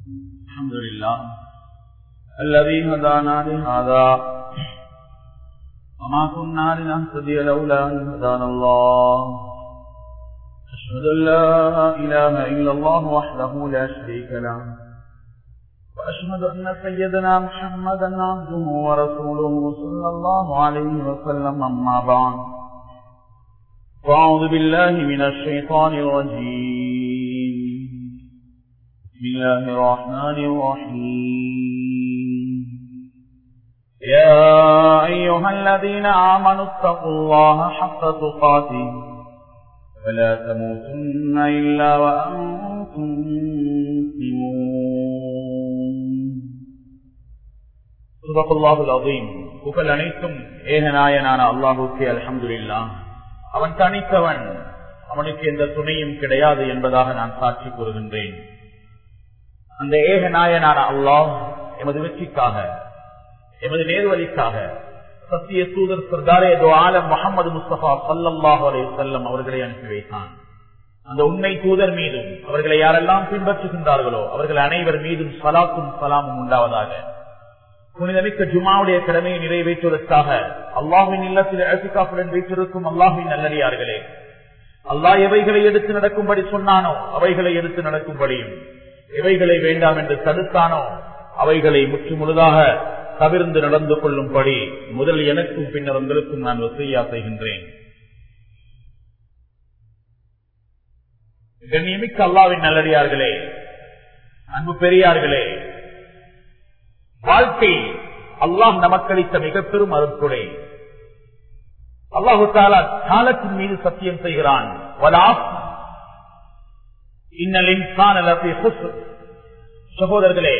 الحمد لله الذي هدانا لهذا وما كنا لنهتدي لولا أن هدانا الله أشهد أن لا إله إلا الله وحده لا شريك له وأشهد أن سيدنا محمدا عبده ورسوله صلى الله عليه وسلم أما بعد فأعوذ بالله من الشيطان الرجيم بسم الله الرحمن الرحيم يا أيها الذين آمنوا اتقوا الله حق تقاته ولا تموتن إلا وأنتم مسلمون صدق الله العظيم புகழ் அனைத்தும் ஏகநாயனான அல்லாஹுக்கே அல்ஹம்துலில்லா அவன் தனித்தவன் அவனுக்கு எந்த துணையும் கிடையாது என்பதாக நான் சாட்சி கூறுகின்றேன் அந்த ஏக நாயனான அல்லாஹ் எமது வெற்றிக்காக எமது நேர்வழிக்காக சத்திய தூதர் சர்தாரே ஆலம் முகமது முஸ்தபா சல்லாஹு அலே செல்லம் அவர்களை அனுப்பி வைத்தான் அந்த உண்மை தூதர் மீதும் அவர்களை யாரெல்லாம் பின்பற்றுகின்றார்களோ அவர்கள் அனைவர் மீதும் சலாத்தும் சலாமும் உண்டாவதாக புனிதமிக்க ஜுமாவுடைய கடமையை நிறைவேற்றுவதற்காக அல்லாஹின் இல்லத்தில் அழகாப்புடன் வைத்திருக்கும் அல்லாஹின் நல்லடியார்களே அல்லாஹ் எவைகளை எடுத்து நடக்கும்படி சொன்னானோ அவைகளை எடுத்து நடக்கும்படியும் எவைகளை வேண்டாம் என்று தடுத்தானோ அவைகளை முற்று முழுதாக தவிர்ந்து நடந்து கொள்ளும்படி முதல் எனக்கும் பின்னர் உங்களுக்கும் நான் வசையா செய்கின்றேன் கண்ணியமிக்க அல்லாவின் நல்லடியார்களே அன்பு பெரியார்களே வாழ்க்கை அல்லாஹ் நமக்களித்த மிக பெரும் அருட்கொடை அல்லாஹு தாலா காலத்தின் மீது சத்தியம் செய்கிறான் சகோதரர்களே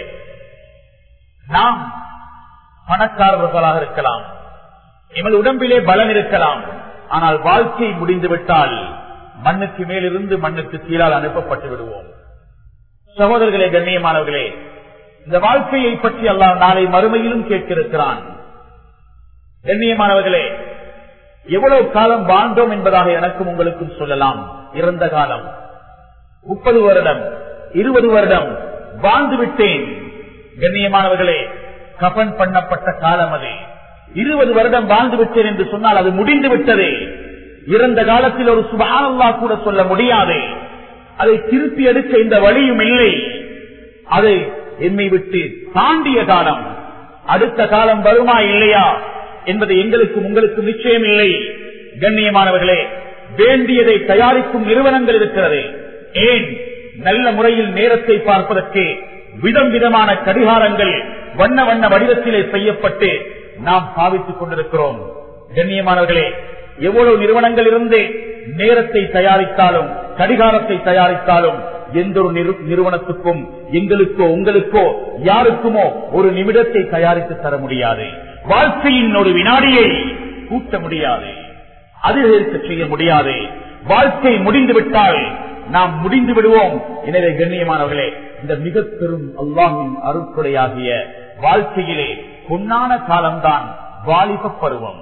நாம் பணக்காரர்களாக இருக்கலாம் எமது உடம்பிலே பலம் இருக்கலாம் ஆனால் வாழ்க்கை முடிந்துவிட்டால் மண்ணுக்கு மேலிருந்து மண்ணுக்கு கீழால் அனுப்பப்பட்டு விடுவோம் சகோதரர்களே கண்ணியமானவர்களே இந்த வாழ்க்கையை பற்றி அல்லாஹ் நாளை மறுமையிலும் கேட்கிருக்கிறான் கண்ணியமானவர்களே எவ்வளவு காலம் வாழ்ந்தோம் என்பதாக எனக்கும் உங்களுக்கும் சொல்லலாம் இறந்த காலம் முப்பது வருடம் இருபது வருடம் வாழ்ந்து விட்டேன் கண்ணியமானவர்களே கபன் பண்ணப்பட்ட காலம் அது இருபது வருடம் வாழ்ந்து விட்டேன் என்று சொன்னால் அது முடிந்து விட்டதே இறந்த காலத்தில் ஒரு சுபானல்லா கூட சொல்ல முடியாது அதை திருப்பி எடுக்க இந்த வழியும் இல்லை அதை என்னை விட்டு தாண்டிய காலம் அடுத்த காலம் வருமா இல்லையா என்பது எங்களுக்கும் உங்களுக்கு நிச்சயம் இல்லை கண்ணியமானவர்களே வேண்டியதை தயாரிக்கும் நிறுவனங்கள் இருக்கிறது ஏன் நல்ல முறையில் நேரத்தை பார்ப்பதற்கு விதம் விதமான கடிகாரங்கள் வண்ண வண்ண வடிவத்திலே செய்யப்பட்டு நாம் பாவித்துக் கொண்டிருக்கிறோம் கண்ணியமானவர்களே எவ்வளவு நிறுவனங்கள் இருந்து நேரத்தை தயாரித்தாலும் கடிகாரத்தை தயாரித்தாலும் எந்த ஒரு நிறுவனத்துக்கும் எங்களுக்கோ உங்களுக்கோ யாருக்குமோ ஒரு நிமிடத்தை தயாரித்து தர முடியாது வாழ்க்கையின் ஒரு வினாடியை கூட்ட முடியாது அதிகரிக்க செய்ய முடியாது வாழ்க்கை முடிந்து விட்டால் நாம் முடிந்து விடுவோம் எனவே கண்ணியமானவர்களே இந்த மிக பெரும் அல்லாமின் அருட்கொடையாகிய வாழ்க்கையிலே பொன்னான காலம்தான் வாலிப பருவம்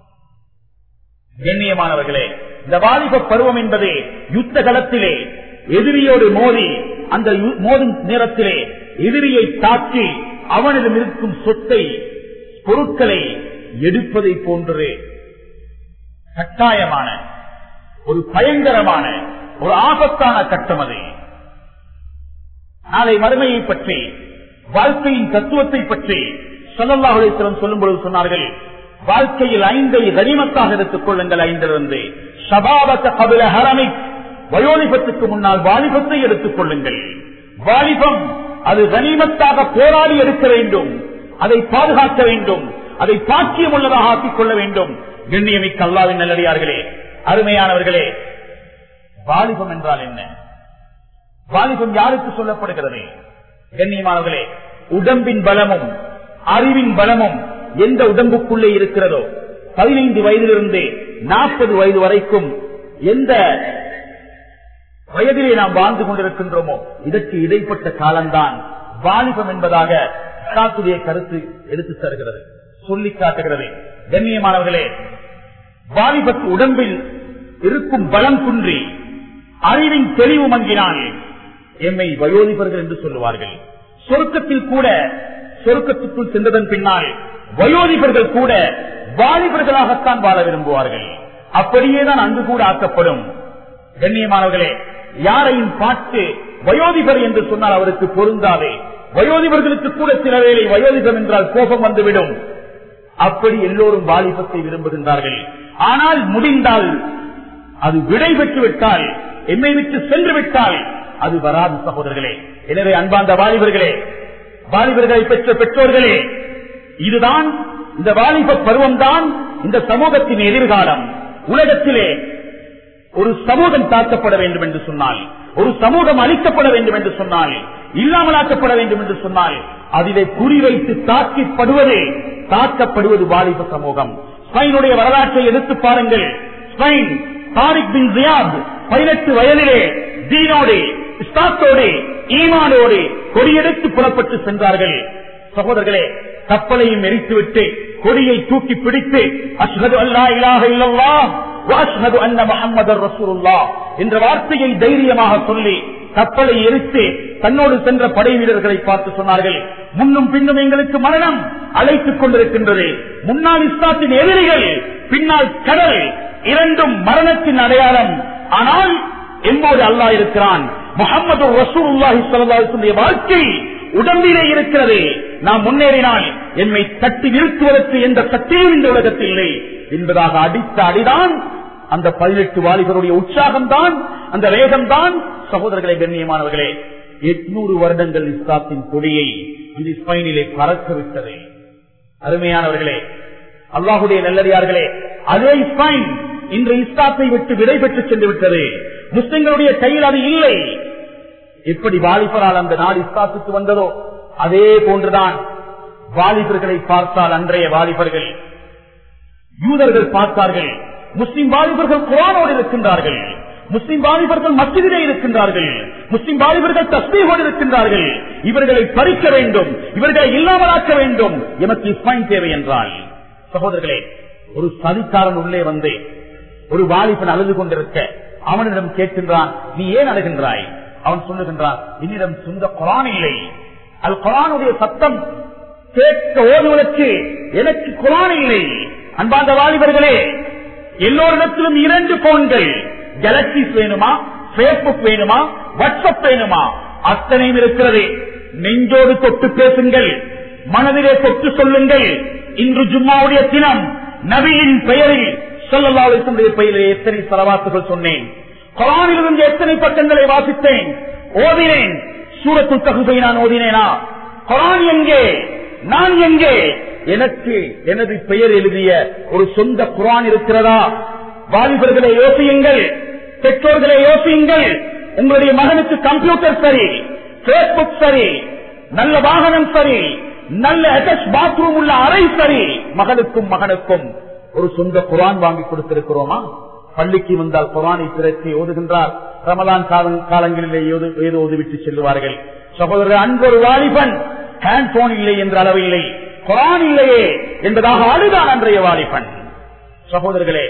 கண்ணியமானவர்களே இந்த வாலிப பருவம் என்பது யுத்த களத்திலே எதிரியோடு மோதி அந்த மோதும் நேரத்திலே எதிரியை தாக்கி அவனிடம் இருக்கும் சொத்தை பொருட்களை எடுப்பதை போன்று கட்டாயமான ஒரு பயங்கரமான ஒரு ஆபத்தான கட்டம் அது நாளை மறுமையை பற்றி வாழ்க்கையின் தத்துவத்தை பற்றி சொல்லல்லாஹுலேஸ்வரம் சொல்லும் பொழுது சொன்னார்கள் வாழ்க்கையில் ஐந்தை கனிமத்தாக எடுத்துக் கொள்ளுங்கள் ஐந்திலிருந்து சபாபத்த கபில ஹரமி வயோலிபத்துக்கு முன்னால் வாலிபத்தை எடுத்துக் கொள்ளுங்கள் வாலிபம் அது கனிமத்தாக போராடி எடுக்க வேண்டும் அதை பாதுகாக்க வேண்டும் அதை பாக்கியம் உள்ளதாக ஆக்கிக் கொள்ள வேண்டும் கண்ணியமிக்க அல்லாவின் நல்லடியார்களே அருமையானவர்களே வாலிபம் என்றால் என்ன வாலிபம் யாருக்கு சொல்லப்படுகிறது கண்ணியமானவர்களே உடம்பின் பலமும் அறிவின் பலமும் எந்த உடம்புக்குள்ளே இருக்கிறதோ பதினைந்து வயதிலிருந்து நாற்பது வயது வரைக்கும் எந்த வயதிலே நாம் வாழ்ந்து கொண்டிருக்கின்றோமோ இதற்கு இடைப்பட்ட காலம்தான் வாலிபம் என்பதாக இஸ்லாத்துடைய கருத்து எடுத்து தருகிறது சொல்லி காட்டுகிறது கண்ணியமானவர்களே வாலிபத்து உடம்பில் இருக்கும் பலம் குன்றி அறிவின் தெளிவு மங்கினால் எம்மை வயோதிபர்கள் என்று சொல்லுவார்கள் சொருக்கத்தில் கூட சொருக்கத்துக்குள் சென்றதன் பின்னால் வயோதிபர்கள் கூட வாலிபர்களாகத்தான் வாழ விரும்புவார்கள் அப்படியேதான் அங்கு கூட ஆக்கப்படும் கண்ணியமானவர்களே யாரையும் பார்த்து வயோதிபர் என்று சொன்னால் அவருக்கு பொருந்தாதே வயோதிபர்களுக்கு கூட சில வேளை வயோதிபம் என்றால் கோபம் வந்துவிடும் அப்படி எல்லோரும் வாலிபத்தை விரும்புகின்றார்கள் ஆனால் முடிந்தால் அது விடை பெற்று விட்டால் எம்மை விட்டு சென்று விட்டால் அது வராது சகோதரர்களே எனவே அன்பார்ந்த வாலிபர்களே வாலிபர்களை பெற்ற பெற்றோர்களே இதுதான் இந்த வாலிப பருவம்தான் இந்த சமூகத்தின் எதிர்காலம் உலகத்திலே ஒரு சமூகம் தாக்கப்பட வேண்டும் என்று சொன்னால் ஒரு சமூகம் அழிக்கப்பட வேண்டும் என்று சொன்னால் இல்லாமலாக்கப்பட வேண்டும் என்று சொன்னால் அதிலே குறிவைத்து தாக்கிப்படுவது தாக்கப்படுவது வாலிப சமூகம் ஸ்பெயினுடைய வரலாற்றை எடுத்து பாருங்கள் ஸ்பெயின் தாரிக் பின் ஜியாத் பதினெட்டு வயதிலே தீனோடு இஸ்தாத்தோடு ஈமானோடு கொடியெடுத்து புறப்பட்டு சென்றார்கள் சகோதரர்களே கப்பலையும் எரித்துவிட்டு கொடியை தூக்கி பிடித்து அஷ்ஹது அல்லா இலாஹ இல்லல்லாஹ் வாஷ்ஹது அன்ன முஹம்மதர் ரசூலுல்லாஹ் என்ற வார்த்தையை தைரியமாக சொல்லி கப்பலை எரித்து தன்னோடு சென்ற படை வீரர்களை பார்த்து சொன்னார்கள் முன்னும் பின்னும் எங்களுக்கு மரணம் அழைத்துக் கொண்டிருக்கின்றது முன்னாள் இஸ்லாத்தின் எதிரிகள் பின்னால் கடல் இரண்டும் மரணத்தின் அடையாளம் ஆனால் எம்மோடு அல்லாஹ் இருக்கிறான் முகமது ரசூலுல்லாஹி ஸல்லல்லாஹு வாழ்க்கை உடம்பிலே இருக்கிறது நாம் முன்னேறினால் என்னை தட்டி நிறுத்துவதற்கு எந்த சக்தியும் இந்த உலகத்தில் இல்லை என்பதாக அடித்த அடிதான் அந்த பதினெட்டு வாலிபருடைய உற்சாகம் தான் அந்த வேகம் தான் சகோதரர்களே கண்ணியமானவர்களே எட்நூறு வருடங்கள் இஸ்லாத்தின் கொடியை இந்த ஸ்பெயினிலே பறக்க விட்டது அருமையானவர்களே அல்லாஹுடைய நல்லடியார்களே அதே ஸ்பெயின் இன்று இஸ்லாத்தை விட்டு விடை பெற்று சென்று விட்டது முஸ்லிம்களுடைய கையில் அது இல்லை எப்படி வாலிபரால் அந்த நாடு இஸ்லாத்துக்கு வந்ததோ அதே போன்றுதான் வாலிபர்களை பார்த்தால் அன்றைய வாலிபர்கள் யூதர்கள் பார்த்தார்கள் முஸ்லிம் வாலிபர்கள் குரானோடு இருக்கின்றார்கள் முஸ்லிம் வாலிபர்கள் மத்தியிலே இருக்கின்றார்கள் முஸ்லிம் வாலிபர்கள் தஸ்மீகோடு இருக்கின்றார்கள் இவர்களை பறிக்க வேண்டும் இவர்களை இல்லாமலாக்க வேண்டும் எமக்கு இஸ்மாயின் தேவை என்றால் சகோதரர்களே ஒரு சதிக்காரன் உள்ளே வந்து ஒரு வாலிபன் அழுது கொண்டிருக்க அவனிடம் கேட்கின்றான் நீ ஏன் அழுகின்றாய் அவன் சொல்லுகின்றான் என்னிடம் சொந்த குரான் இல்லை அது குரானுடைய சத்தம் கேட்க ஓதுவதற்கு எனக்கு குரான் இல்லை அன்பாந்த வாலிபர்களே எல்லோரிடத்திலும் இரண்டு போன்கள் கேலக்சிஸ் வேணுமா பேஸ்புக் வேணுமா வாட்ஸ்அப் வேணுமா அத்தனையும் இருக்கிறது நெஞ்சோடு தொட்டு பேசுங்கள் மனதிலே தொட்டு சொல்லுங்கள் இன்று ஜும்மாவுடைய தினம் நபியின் பெயரில் சொல்லலாவுடைய பெயரில் எத்தனை செலவாத்துகள் சொன்னேன் குரானிலிருந்து எத்தனை பக்கங்களை வாசித்தேன் ஓதினேன் சூரத்து தகுப்பை நான் ஓதினேனா குரான் எங்கே நான் எங்கே எனக்கு எனது பெயர் எழுதிய ஒரு சொந்த குரான் இருக்கிறதா வாலிபர்களை யோசியுங்கள் பெற்றோர்களை யோசியுங்கள் உங்களுடைய மகனுக்கு கம்ப்யூட்டர் சரி பேஸ்புக் சரி நல்ல வாகனம் சரி நல்ல அட்டாச் பாத்ரூம் உள்ள அறை சரி மகனுக்கும் மகனுக்கும் ஒரு சொந்த குரான் வாங்கி கொடுத்திருக்கிறோமா பள்ளிக்கு வந்தால் குரானை திரட்டி ஓதுகின்றார் ரமலான் காலங்களிலே ஏதோ ஓதுவிட்டு செல்வார்கள் சகோதரர் அன்பொரு வாலிபன் ஹேண்ட் போன் இல்லை என்ற அளவில்லை குரான் இல்லையே என்பதாக அழுதான் அன்றைய வாலிபன் சகோதரர்களே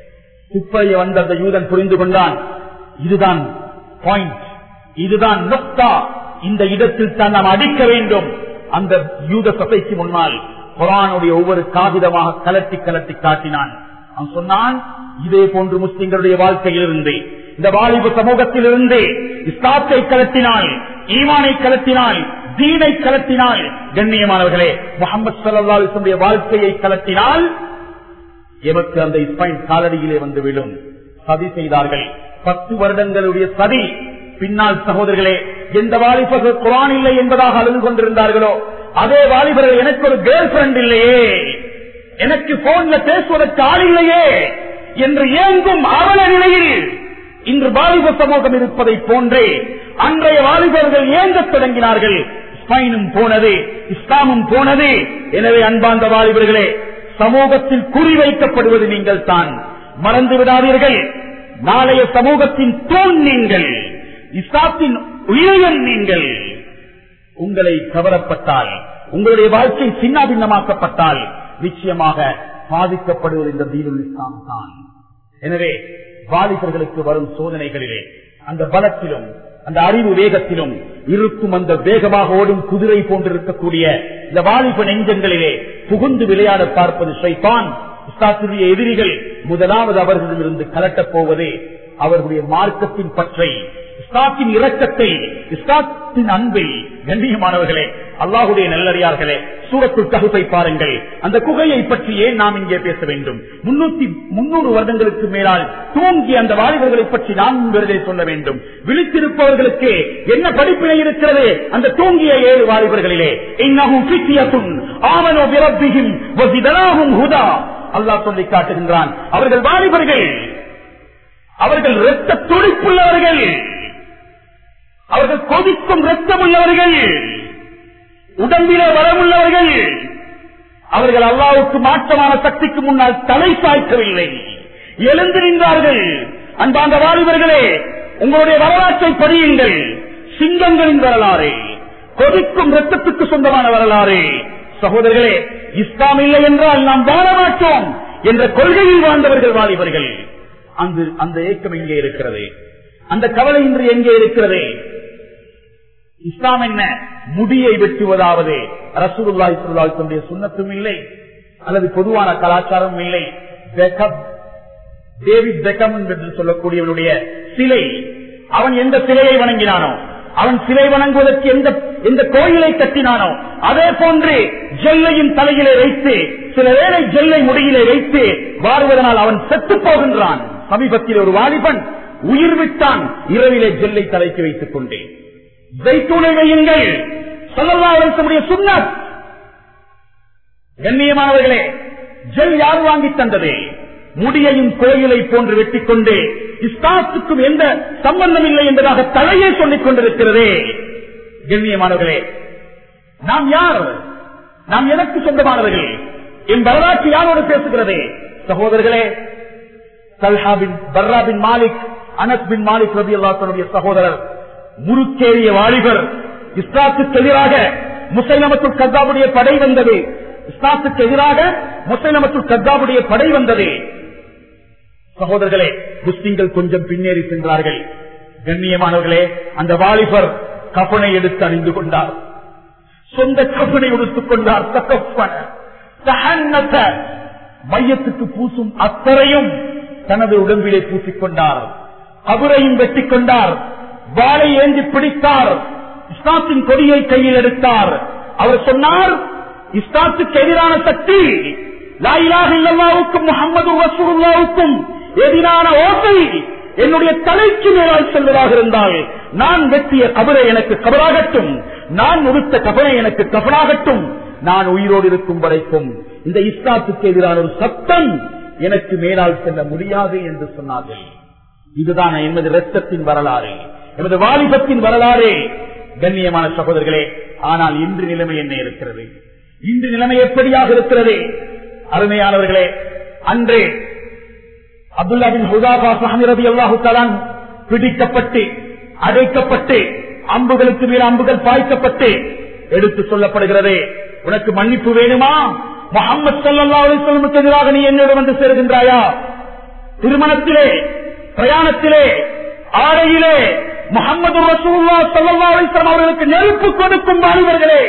துப்பைய வந்த அந்த யூதன் புரிந்து கொண்டான் இதுதான் பாயிண்ட் இதுதான் நொக்தா இந்த இடத்தில் தான் நாம் அடிக்க வேண்டும் அந்த யூத சபைக்கு முன்னால் குரானுடைய ஒவ்வொரு காகிதமாக கலட்டி கலட்டி காட்டினான் அவன் சொன்னான் இதே போன்று முஸ்லிம்களுடைய வாழ்க்கையிலிருந்து இந்த வாலிப சமூகத்தில் இருந்து இஸ்லாத்தை கலத்தினால் ஈமானை கலத்தினால் தீனை கலத்தினால் கண்ணியமானவர்களே முகமது சல்லாஹுடைய வாழ்க்கையை கலத்தினால் எமக்கு அந்த இஸ்பைன் காலடியிலே வந்து விடும் சதி செய்தார்கள் பத்து வருடங்களுடைய சதி பின்னால் சகோதரர்களே எந்த வாலிபர்கள் குரான் இல்லை என்பதாக அழுது கொண்டிருந்தார்களோ அதே வாலிபர்கள் எனக்கு ஒரு கேர்ள் ஃபிரெண்ட் இல்லையே எனக்கு போன்ல பேசுவதற்கு ஆள் இல்லையே என்று ஏங்கும் அவல நிலையில் இன்று வாலிப சமூகம் இருப்பதை போன்றே அன்றைய வாலிபர்கள் ஏங்கத் தொடங்கினார்கள் ஸ்பைனும் போனது இஸ்லாமும் போனது எனவே அன்பார்ந்த வாலிபர்களே சமூகத்தில் குறிவைக்கப்படுவது நீங்கள் தான் மறந்து விடாதீர்கள் நாளைய சமூகத்தின் தூண் நீங்கள் இஸ்லாத்தின் உயிரியன் நீங்கள் உங்களை கவரப்பட்டால் உங்களுடைய வாழ்க்கை சின்ன பின்னமாக்கப்பட்டால் நிச்சயமாக பாதிக்கப்படுவது இந்த தீனுல் இஸ்லாம் தான் எனவே வாலிபர்களுக்கு வரும் சோதனைகளிலே அந்த பலத்திலும் அந்த அறிவு வேகத்திலும் இருக்கும் அந்த வேகமாக ஓடும் குதிரை போன்றிருக்கக்கூடிய இந்த வாலிப நெஞ்சங்களிலே புகுந்து விளையாட பார்ப்பது ஷைத்தான் இஸ்லாத்துடைய எதிரிகள் முதலாவது அவர்களிடமிருந்து கலட்டப் போவதே அவர்களுடைய மார்க்கத்தின் பற்றை இஸ்லாத்தின் இரக்கத்தை இஸ்லாத்தின் அன்பை கண்ணியமானவர்களே அல்லாஹுடைய நல்லறியார்களே சூரத்துள் ககுப்பை பாருங்கள் அந்த குகையை பற்றி ஏன் நாம் இங்கே பேச வேண்டும் முன்னூத்தி முன்னூறு வருடங்களுக்கு மேலால் தூங்கி அந்த வாலிபர்களை பற்றி நாம் விருதை சொல்ல வேண்டும் விழித்திருப்பவர்களுக்கு என்ன படிப்பினை இருக்கிறது அந்த தூங்கிய ஏழு வாலிபர்களிலே இன்னமும் பித்தியத்தும் ஆவனோ விரப்பியும் ஹுதா அல்லாஹ் சொல்லி காட்டுகின்றான் அவர்கள் வாலிபர்கள் அவர்கள் இரத்த துடிப்புள்ளவர்கள் அவர்கள் கொதிக்கும் ரத்தம் உள்ளவர்கள் உடம்பிலே வரமுள்ளவர்கள் அவர்கள் அல்லாவுக்கு மாற்றமான சக்திக்கு முன்னால் தலை சாய்க்கவில்லை எழுந்து நின்றார்கள் அன்பாந்த வாலிபர்களே உங்களுடைய வரலாற்றை படியுங்கள் சிங்கங்களின் வரலாறு கொதிக்கும் ரத்தத்துக்கு சொந்தமான வரலாறு சகோதரர்களே இஸ்லாம் இல்லை என்றால் நாம் வாழ மாட்டோம் என்ற கொள்கையில் வாழ்ந்தவர்கள் வாலிபர்கள் அந்த அந்த ஏக்கம் எங்கே இருக்கிறது அந்த கவலை இன்று எங்கே இருக்கிறது இஸ்லாம் என்ன முடியை வெட்டுவதாவது ரசூலுல்லாஹி ஸல்லல்லாஹு அலைஹி வஸல்லம் சுன்னத்தும் இல்லை அல்லது பொதுவான கலாச்சாரம் இல்லை பெக்கம் டேவிட் பெக்கம் என்று சொல்லக்கூடியவனுடைய சிலை அவன் எந்த சிலையை வணங்கினானோ அவன் சிலை வணங்குவதற்கு எந்த எந்த கோயிலை கட்டினானோ அதே போன்று ஜெல்லையின் தலையிலே வைத்து சில வேளை ஜெல்லை முடியிலே வைத்து வாருவதனால் அவன் செத்து போகின்றான் சமீபத்தில் ஒரு வாலிபன் உயிர் விட்டான் இரவிலே ஜெல்லை தலைக்கு வைத்துக் கொண்டேன் ஜெய்தூனை வையுங்கள் சொல்லக்கூடிய சுண்ணத் கண்ணியமானவர்களே ஜெல் யார் வாங்கி தந்தது முடியையும் கோயிலை போன்று வெட்டிக் கொண்டு இஸ்லாத்துக்கும் எந்த சம்பந்தம் இல்லை என்பதாக தலையே சொல்லிக் கொண்டிருக்கிறதே கண்ணியமானவர்களே நாம் யார் நாம் எனக்கு சொந்தமானவர்கள் என் வரலாற்று யாரோடு பேசுகிறதே சகோதரர்களே சல்ஹாபின் பர்ராபின் மாலிக் அனஸ் பின் மாலிக் ரபி அல்லாத்தனுடைய சகோதரர் முறுக்கேறிய வாலிபர் இஸ்லாத்துக்கு எதிராக முசைலமத்துல் கத்தாவுடைய படை வந்தது இஸ்லாத்துக்கு எதிராக முசைலமத்துல் கத்தாவுடைய படை வந்தது சகோதரர்களே முஸ்லிம்கள் கொஞ்சம் பின்னேறி சென்றார்கள் கண்ணியமானவர்களே அந்த வாலிபர் கபனை எடுத்து அணிந்து கொண்டார் சொந்த கபனை உடுத்துக் கொண்டார் தகப்பன தஹன்னத மையத்துக்கு பூசும் அத்தரையும் தனது உடம்பிலே பூசிக்கொண்டார் கபரையும் வெட்டிக் கொண்டார் வாளை ஏந்தி பிடித்தார் இஸ்லாத்தின் கொடியை கையில் எடுத்தார் அவர் சொன்னார் இஸ்லாத்துக்கு எதிரான சக்தி லாயிலாக இல்லல்லாவுக்கும் முகமது ரசூல்லாவுக்கும் எதிரான ஓசை என்னுடைய தலைக்கு மேலால் செல்வதாக இருந்தால் நான் வெட்டிய கபரை எனக்கு கபராகட்டும் நான் உடுத்த கபரை எனக்கு கபராகட்டும் நான் உயிரோடு இருக்கும் வரைக்கும் இந்த இஸ்லாத்துக்கு எதிரான ஒரு சத்தம் எனக்கு மேலால் செல்ல முடியாது என்று சொன்னார்கள் இதுதான் எமது ரத்தத்தின் வரலாறு எமது வாலிபத்தின் வரலாறு கண்ணியமான சகோதரர்களே ஆனால் இன்று நிலைமை என்ன இருக்கிறது இன்று நிலைமை எப்படியாக இருக்கிறது அருமையானவர்களே அன்றே அப்துல்லா பின் ஹுதாபா சஹமிரதி அல்லாஹு தலான் பிடிக்கப்பட்டு அடைக்கப்பட்டு அம்புகளுக்கு மேல் அம்புகள் பாய்க்கப்பட்டு எடுத்து சொல்லப்படுகிறது உனக்கு மன்னிப்பு வேணுமா முகமது சல்லா அலிஸ்லமுக்கு எதிராக நீ என்னோடு வந்து சேருகின்றாயா திருமணத்திலே பிரயாணத்திலே ஆடையிலே முகமது ரசூல்லா சல்லா அலிஸ்லாம் அவர்களுக்கு நெருப்பு கொடுக்கும் வாலிபர்களே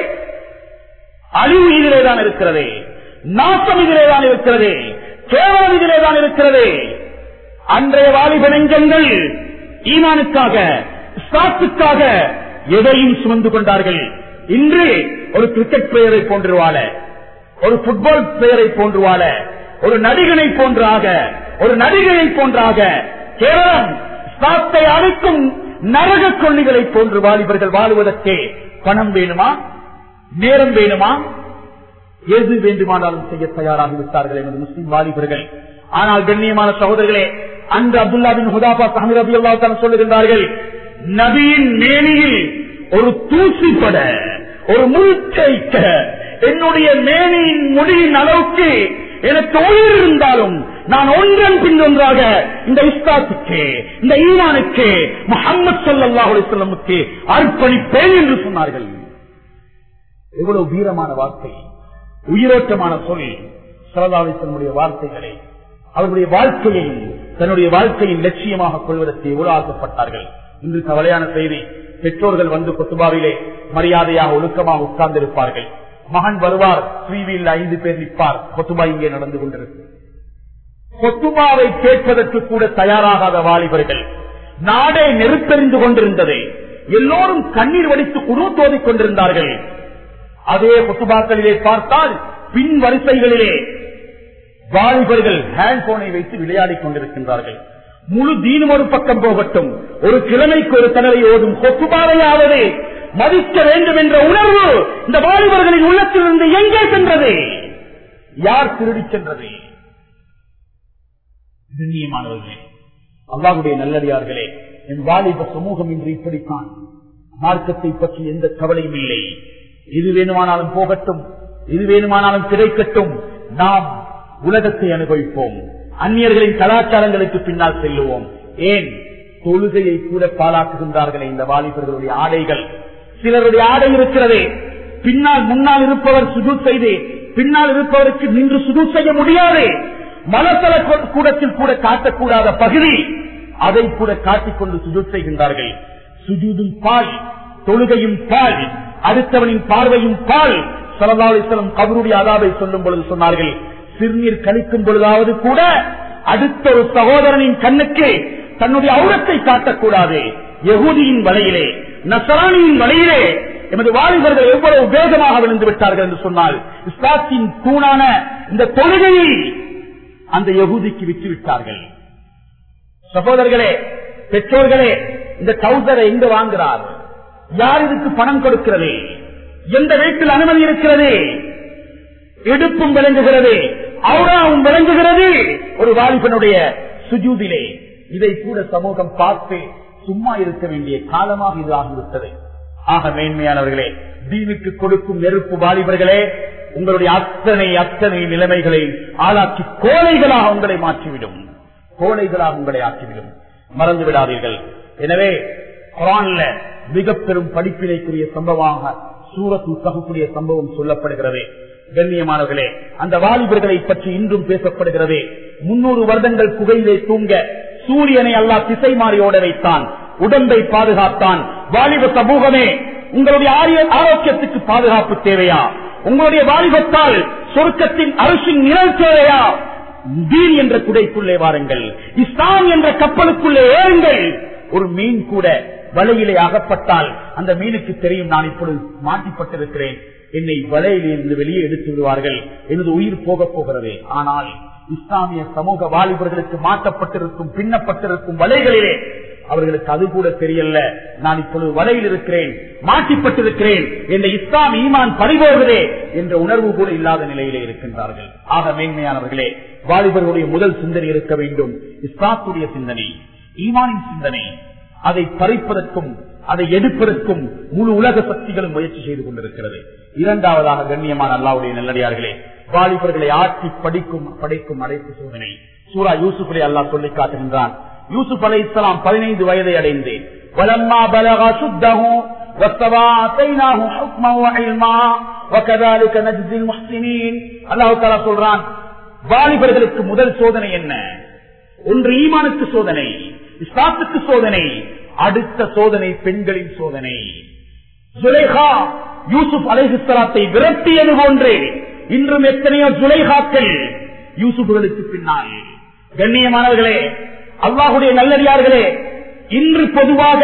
அழிவு இதிலே தான் இருக்கிறது நாசம் இதிலே தான் இருக்கிறது கேவலம் இதிலே தான் இருக்கிறது அன்றைய வாலிப நெஞ்சங்கள் ஈமானுக்காக ஸ்டாத்துக்காக எதையும் சுமந்து கொண்டார்கள் இன்று ஒரு கிரிக்கெட் பிளேயரை போன்று வாழ ஒரு புட்பால் பிளேயரை போன்று வாழ ஒரு நடிகனை போன்றாக ஒரு நடிகை போன்றாக கேவலம் ஸ்டாத்தை அழைக்கும் நரக கொள்ளிகளை போன்று வாலிபர்கள் வாழுவதற்கே பணம் வேணுமா நேரம் வேணுமா எது வேண்டுமானாலும் செய்ய தயாராகி விட்டார்கள் எனது முஸ்லிம் வாலிபர்கள் ஆனால் கண்ணியமான சகோதரர்களே அன்று அப்துல்லா பின் ஹுதாபா சஹமி ரபி அல்லா சொல்லுகின்றார்கள் நபியின் மேனியில் ஒரு தூசி பட ஒரு முழுக்கைக்க என்னுடைய மேனியின் முடியின் அளவுக்கு எனக்கு உயிர் இருந்தாலும் நான் ஒன்றன் பின் ஒன்றாக இந்த இஸ்லாத்துக்கு இந்த ஈரானுக்கு முகமது சல்லாஹ் அலிசல்லமுக்கு அர்ப்பணிப்பேன் என்று சொன்னார்கள் எவ்வளவு வீரமான வார்த்தை உயிரோட்டமான சொல் சரதாவிசனுடைய வார்த்தைகளை அவர்களுடைய வாழ்க்கையை தன்னுடைய வாழ்க்கையின் லட்சியமாக கொள்வதற்கு எவ்வளவு ஆசைப்பட்டார்கள் இன்று கவலையான செய்தி பெற்றோர்கள் வந்து கொத்துபாவிலே மரியாதையாக ஒழுக்கமாக உட்கார்ந்திருப்பார்கள் மகன் வருவார் ஸ்ரீவியில் ஐந்து பேர் நிற்பார் கொத்துபா இங்கே நடந்து கொண்டிருக்கு கொத்துபாவை கேட்பதற்கு கூட தயாராகாத வாலிபர்கள் நாடே நெருப்பெறிந்து கொண்டிருந்தது எல்லோரும் கண்ணீர் வடித்து குரு தோதிக் கொண்டிருந்தார்கள் அதே கொத்துபாக்களிலே பார்த்தால் பின் வரிசைகளிலே வாலிபர்கள் ஹேண்ட் போனை வைத்து விளையாடிக் கொண்டிருக்கின்றார்கள் முழு தீனும் ஒரு பக்கம் போகட்டும் ஒரு கிழமைக்கு ஒரு தடவை ஓடும் கொத்துபாவையாவது மதிக்க வேண்டும் என்ற உணர்வு இந்த வாலிபர்களின் உள்ளத்திலிருந்து எங்கே சென்றது யார் திருடி சென்றது கண்ணியமானவர்களே அல்லாஹுடைய நல்லடியார்களே என் வாலிப சமூகம் இன்று இப்படித்தான் மார்க்கத்தை பற்றி எந்த கவலையும் இல்லை இது வேணுமானாலும் போகட்டும் இது வேணுமானாலும் கிடைக்கட்டும் நாம் உலகத்தை அனுபவிப்போம் அந்நியர்களின் கலாச்சாரங்களுக்கு பின்னால் செல்லுவோம் ஏன் தொழுகையை கூட பாலாக்குகின்றார்களே இந்த வாலிபர்களுடைய ஆடைகள் சிலருடைய ஆடை இருக்கிறதே பின்னால் முன்னால் இருப்பவர் சுஜு செய்து பின்னால் இருப்பவருக்கு நின்று சுஜு செய்ய முடியாது மலத்தல கூடத்தில் கூட காட்டக்கூடாத பகுதி அதை கூட காட்டிக்கொண்டு சுஜூத் செய்கின்றார்கள் சுஜூதும் பால் தொழுகையும் பால் அடுத்தவனின் பார்வையும் பால் சலதாலிசலம் கபருடைய அதாவை சொல்லும் பொழுது சொன்னார்கள் சிறுநீர் கழிக்கும் பொழுதாவது கூட அடுத்த ஒரு சகோதரனின் கண்ணுக்கு தன்னுடைய அவுரத்தை காட்டக்கூடாது யகுதியின் வலையிலே நசராணியின் வலையிலே எமது வாலிபர்கள் எவ்வளவு வேகமாக விழுந்து விட்டார்கள் என்று சொன்னால் இஸ்லாத்தின் தூணான இந்த தொழுகையை அந்த யகுதிக்கு விற்று விட்டார்கள் சகோதரர்களே பெற்றோர்களே இந்த டவுசரை எங்க வாங்குறார் யார் இதுக்கு பணம் கொடுக்கிறது எந்த வீட்டில் அனுமதி இருக்கிறது இடுப்பும் விளங்குகிறது அவுராவும் விளங்குகிறது ஒரு வாலிபனுடைய சுஜூதிலே இதை கூட சமூகம் பார்த்து சும்மா இருக்க வேண்டிய காலமாக இது ஆகிவிட்டது ஆக மேன்மையானவர்களே தீனுக்கு கொடுக்கும் நெருப்பு வாலிபர்களே உங்களுடைய அத்தனை அத்தனை நிலைமைகளை ஆளாக்கி கோழைகளாக உங்களை மாற்றிவிடும் கோழைகளாக உங்களை ஆக்கிவிடும் மறந்து விடாதீர்கள் எனவே குரான்ல மிக பெரும் படிப்பினைக்குரிய சம்பவமாக சூரத்து தகுக்கூடிய சம்பவம் சொல்லப்படுகிறது கண்ணியமானவர்களே அந்த வாலிபர்களை பற்றி இன்றும் பேசப்படுகிறது முன்னூறு வருடங்கள் புகையிலே தூங்க சூரியனை அல்லா திசை மாறி ஓட வைத்தான் உடம்பை பாதுகாத்தான் வாலிப சமூகமே உங்களுடைய ஆரோக்கியத்துக்கு பாதுகாப்பு தேவையா உங்களுடைய வாலிபத்தால் சொர்க்கத்தின் அரசின் நிழல் தேவையா தீன் என்ற குடைக்குள்ளே வாருங்கள் இஸ்லாம் என்ற கப்பலுக்குள்ளே ஏறுங்கள் ஒரு மீன் கூட வலையிலே அகப்பட்டால் அந்த மீனுக்கு தெரியும் நான் இப்பொழுது மாட்டிப்பட்டிருக்கிறேன் என்னை வலையில் இருந்து வெளியே எடுத்து விடுவார்கள் எனது உயிர் போக போகிறது ஆனால் இஸ்லாமிய சமூக வாலிபர்களுக்கு மாற்றப்பட்டிருக்கும் பின்னப்பட்டிருக்கும் வலைகளிலே அவர்களுக்கு அது கூட தெரியல நான் இப்பொழுது வலையில் இருக்கிறேன் மாட்டிப்பட்டிருக்கிறேன் என்ற இஸ்லாம் ஈமான் பறிபோகிறே என்ற உணர்வு கூட இல்லாத நிலையிலே இருக்கின்றார்கள் ஆக மேன்மையானவர்களே வாலிபர்களுடைய முதல் சிந்தனை இருக்க வேண்டும் இஸ்லாத்துடைய சிந்தனை ஈமானின் சிந்தனை அதை பறிப்பதற்கும் அதை எடுப்பதற்கும் முழு உலக சக்திகளும் முயற்சி செய்து கொண்டிருக்கிறது இரண்டாவதாக கண்ணியமான அல்லாவுடைய நல்லடியார்களே வாலிபர்களை ஆட்சி படிக்கும் படைக்கும் அடைப்பு சோதனை சூரா யூசுஃபை அல்லாஹ் சொல்லி காட்டுகின்றான் யூசுப் அலை இஸ்லாம் பதினைந்து வயதை அடைந்து வலம்மா பலகா சுத்தஹு وَاتَّبَعَ آتَيْنَاهُ حُكْمًا وَعِلْمًا وَكَذَلِكَ نَجْزِي الْمُحْسِنِينَ அல்லாஹ் தஆலா சொல்றான் வாலிபர்களுக்கு முதல் சோதனை என்ன ஒன்று ஈமானுக்கு சோதனை இஸ்லாத்துக்கு சோதனை அடுத்த சோதனை பெண்களின் சோதனை சுலேகா யூசுப் அலைஹிஸ்லாத்தை விரட்டியது போன்றே இன்றும் எத்தனையோ சுலைகாக்கள் யூசுப்களுக்கு பின்னால் கண்ணியமானவர்களே அல்லாஹுடைய நல்லடியார்களே இன்று பொதுவாக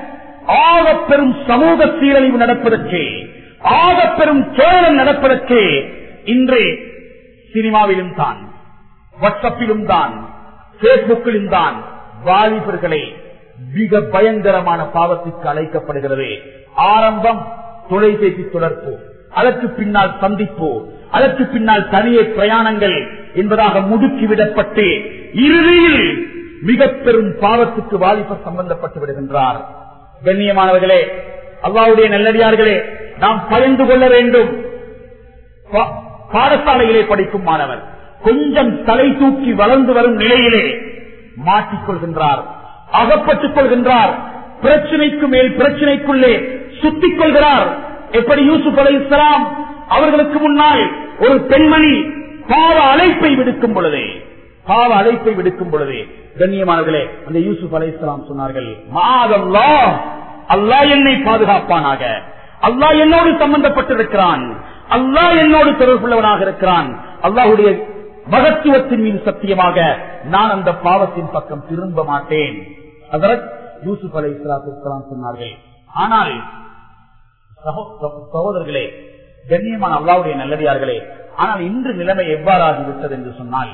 ஆக பெரும் சமூக சீரழிவு நடப்பதற்கு ஆக பெரும் கேரளம் நடப்பதற்கு இன்று சினிமாவிலும் தான் வாட்ஸ்அப்பிலும் தான் பேஸ்புக்கிலும் தான் வாலிபர்களை மிக பயங்கரமான பாவத்திற்கு அழைக்கப்படுகிறது ஆரம்பம் தொலைபேசி தொடர்பு அதற்கு பின்னால் சந்திப்பு அதற்கு பின்னால் தனியே பிரயாணங்கள் என்பதாக முடுக்கிவிடப்பட்டு இறுதியில் மிக பெரும் பாவத்துக்கு வாலிபர் சம்பந்தப்பட்டு விடுகின்றார் கண்ணியமானவர்களே அல்லாவுடைய நல்லடியார்களே நாம் பயந்து கொள்ள வேண்டும் பா- பாடசாலையிலே படிக்கும் மாணவர் கொஞ்சம் தலை தூக்கி வளர்ந்து வரும் நிலையிலே மாட்டிக்கொள்கின்றார் அகப்பட்டுக் கொள்கின்றார் பிரச்சனைக்கு மேல் பிரச்சனைக்குள்ளே சுத்திக் கொள்கிறார் எப்படி யூசுப் அலை இஸ்லாம் அவர்களுக்கு முன்னால் ஒரு பெண்மணி பாவ அழைப்பை விடுக்கும் பொழுது பாவ அழைப்பை விடுக்கும் பொழுது கண்ணியமானவர்களே அந்த யூசுப் அலை இஸ்லாம் சொன்னார்கள் மாதல்லா அல்லாஹ் என்னை பாதுகாப்பானாக அல்லாஹ் என்னோடு சம்பந்தப்பட்டிருக்கிறான் அல்லாஹ் என்னோடு தொடர்புள்ளவனாக இருக்கிறான் அல்லாஹுடைய மகத்துவத்தின் மீது சத்தியமாக நான் அந்த பாவத்தின் பக்கம் திரும்ப மாட்டேன் அதற்கு யூசுப் அலை இஸ்லாத்து சொன்னார்கள் ஆனால் சகோ- சகோ- சகோதரர்களே கண்ணியமான அல்லாவுடைய நல்லடியார்களே ஆனால் இன்று நிலைமை எவ்வாறாகிவிட்டது என்று சொன்னால்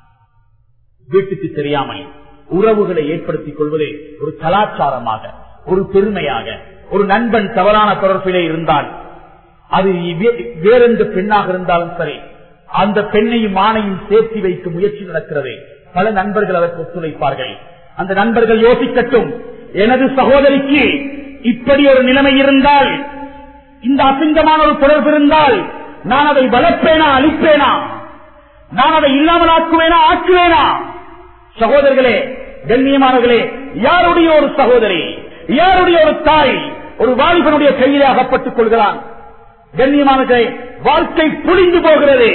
வீட்டுக்கு தெரியாமல் உறவுகளை ஏற்படுத்திக் கொள்வது ஒரு கலாச்சாரமாக ஒரு பெருமையாக ஒரு நண்பன் தவறான தொடர்பிலே இருந்தால் அது வே- வேறெந்த பெண்ணாக இருந்தாலும் சரி அந்த பெண்ணையும் ஆணையும் சேர்த்து வைக்கும் முயற்சி நடக்கிறது பல நண்பர்கள் அதற்கு ஒத்துழைப்பார்கள் அந்த நண்பர்கள் யோசிக்கட்டும் எனது சகோதரிக்கு இப்படி ஒரு நிலைமை இருந்தால் இந்த அசிங்கமான ஒரு தொடர்பு இருந்தால் நான் அதை வளர்ப்பேனா அழிப்பேனா நான் அதை இல்லாமல் ஆக்குவேனா ஆக்குவேனா சகோதரர்களே கண்ணியமானவர்களே யாருடைய ஒரு சகோதரி யாருடைய ஒரு தாய் ஒரு வாலிபனுடைய கையிலே அகப்பட்டுக் கொள்கிறான் கண்ணியமானவர்களே வாழ்க்கை புரிந்து போகிறது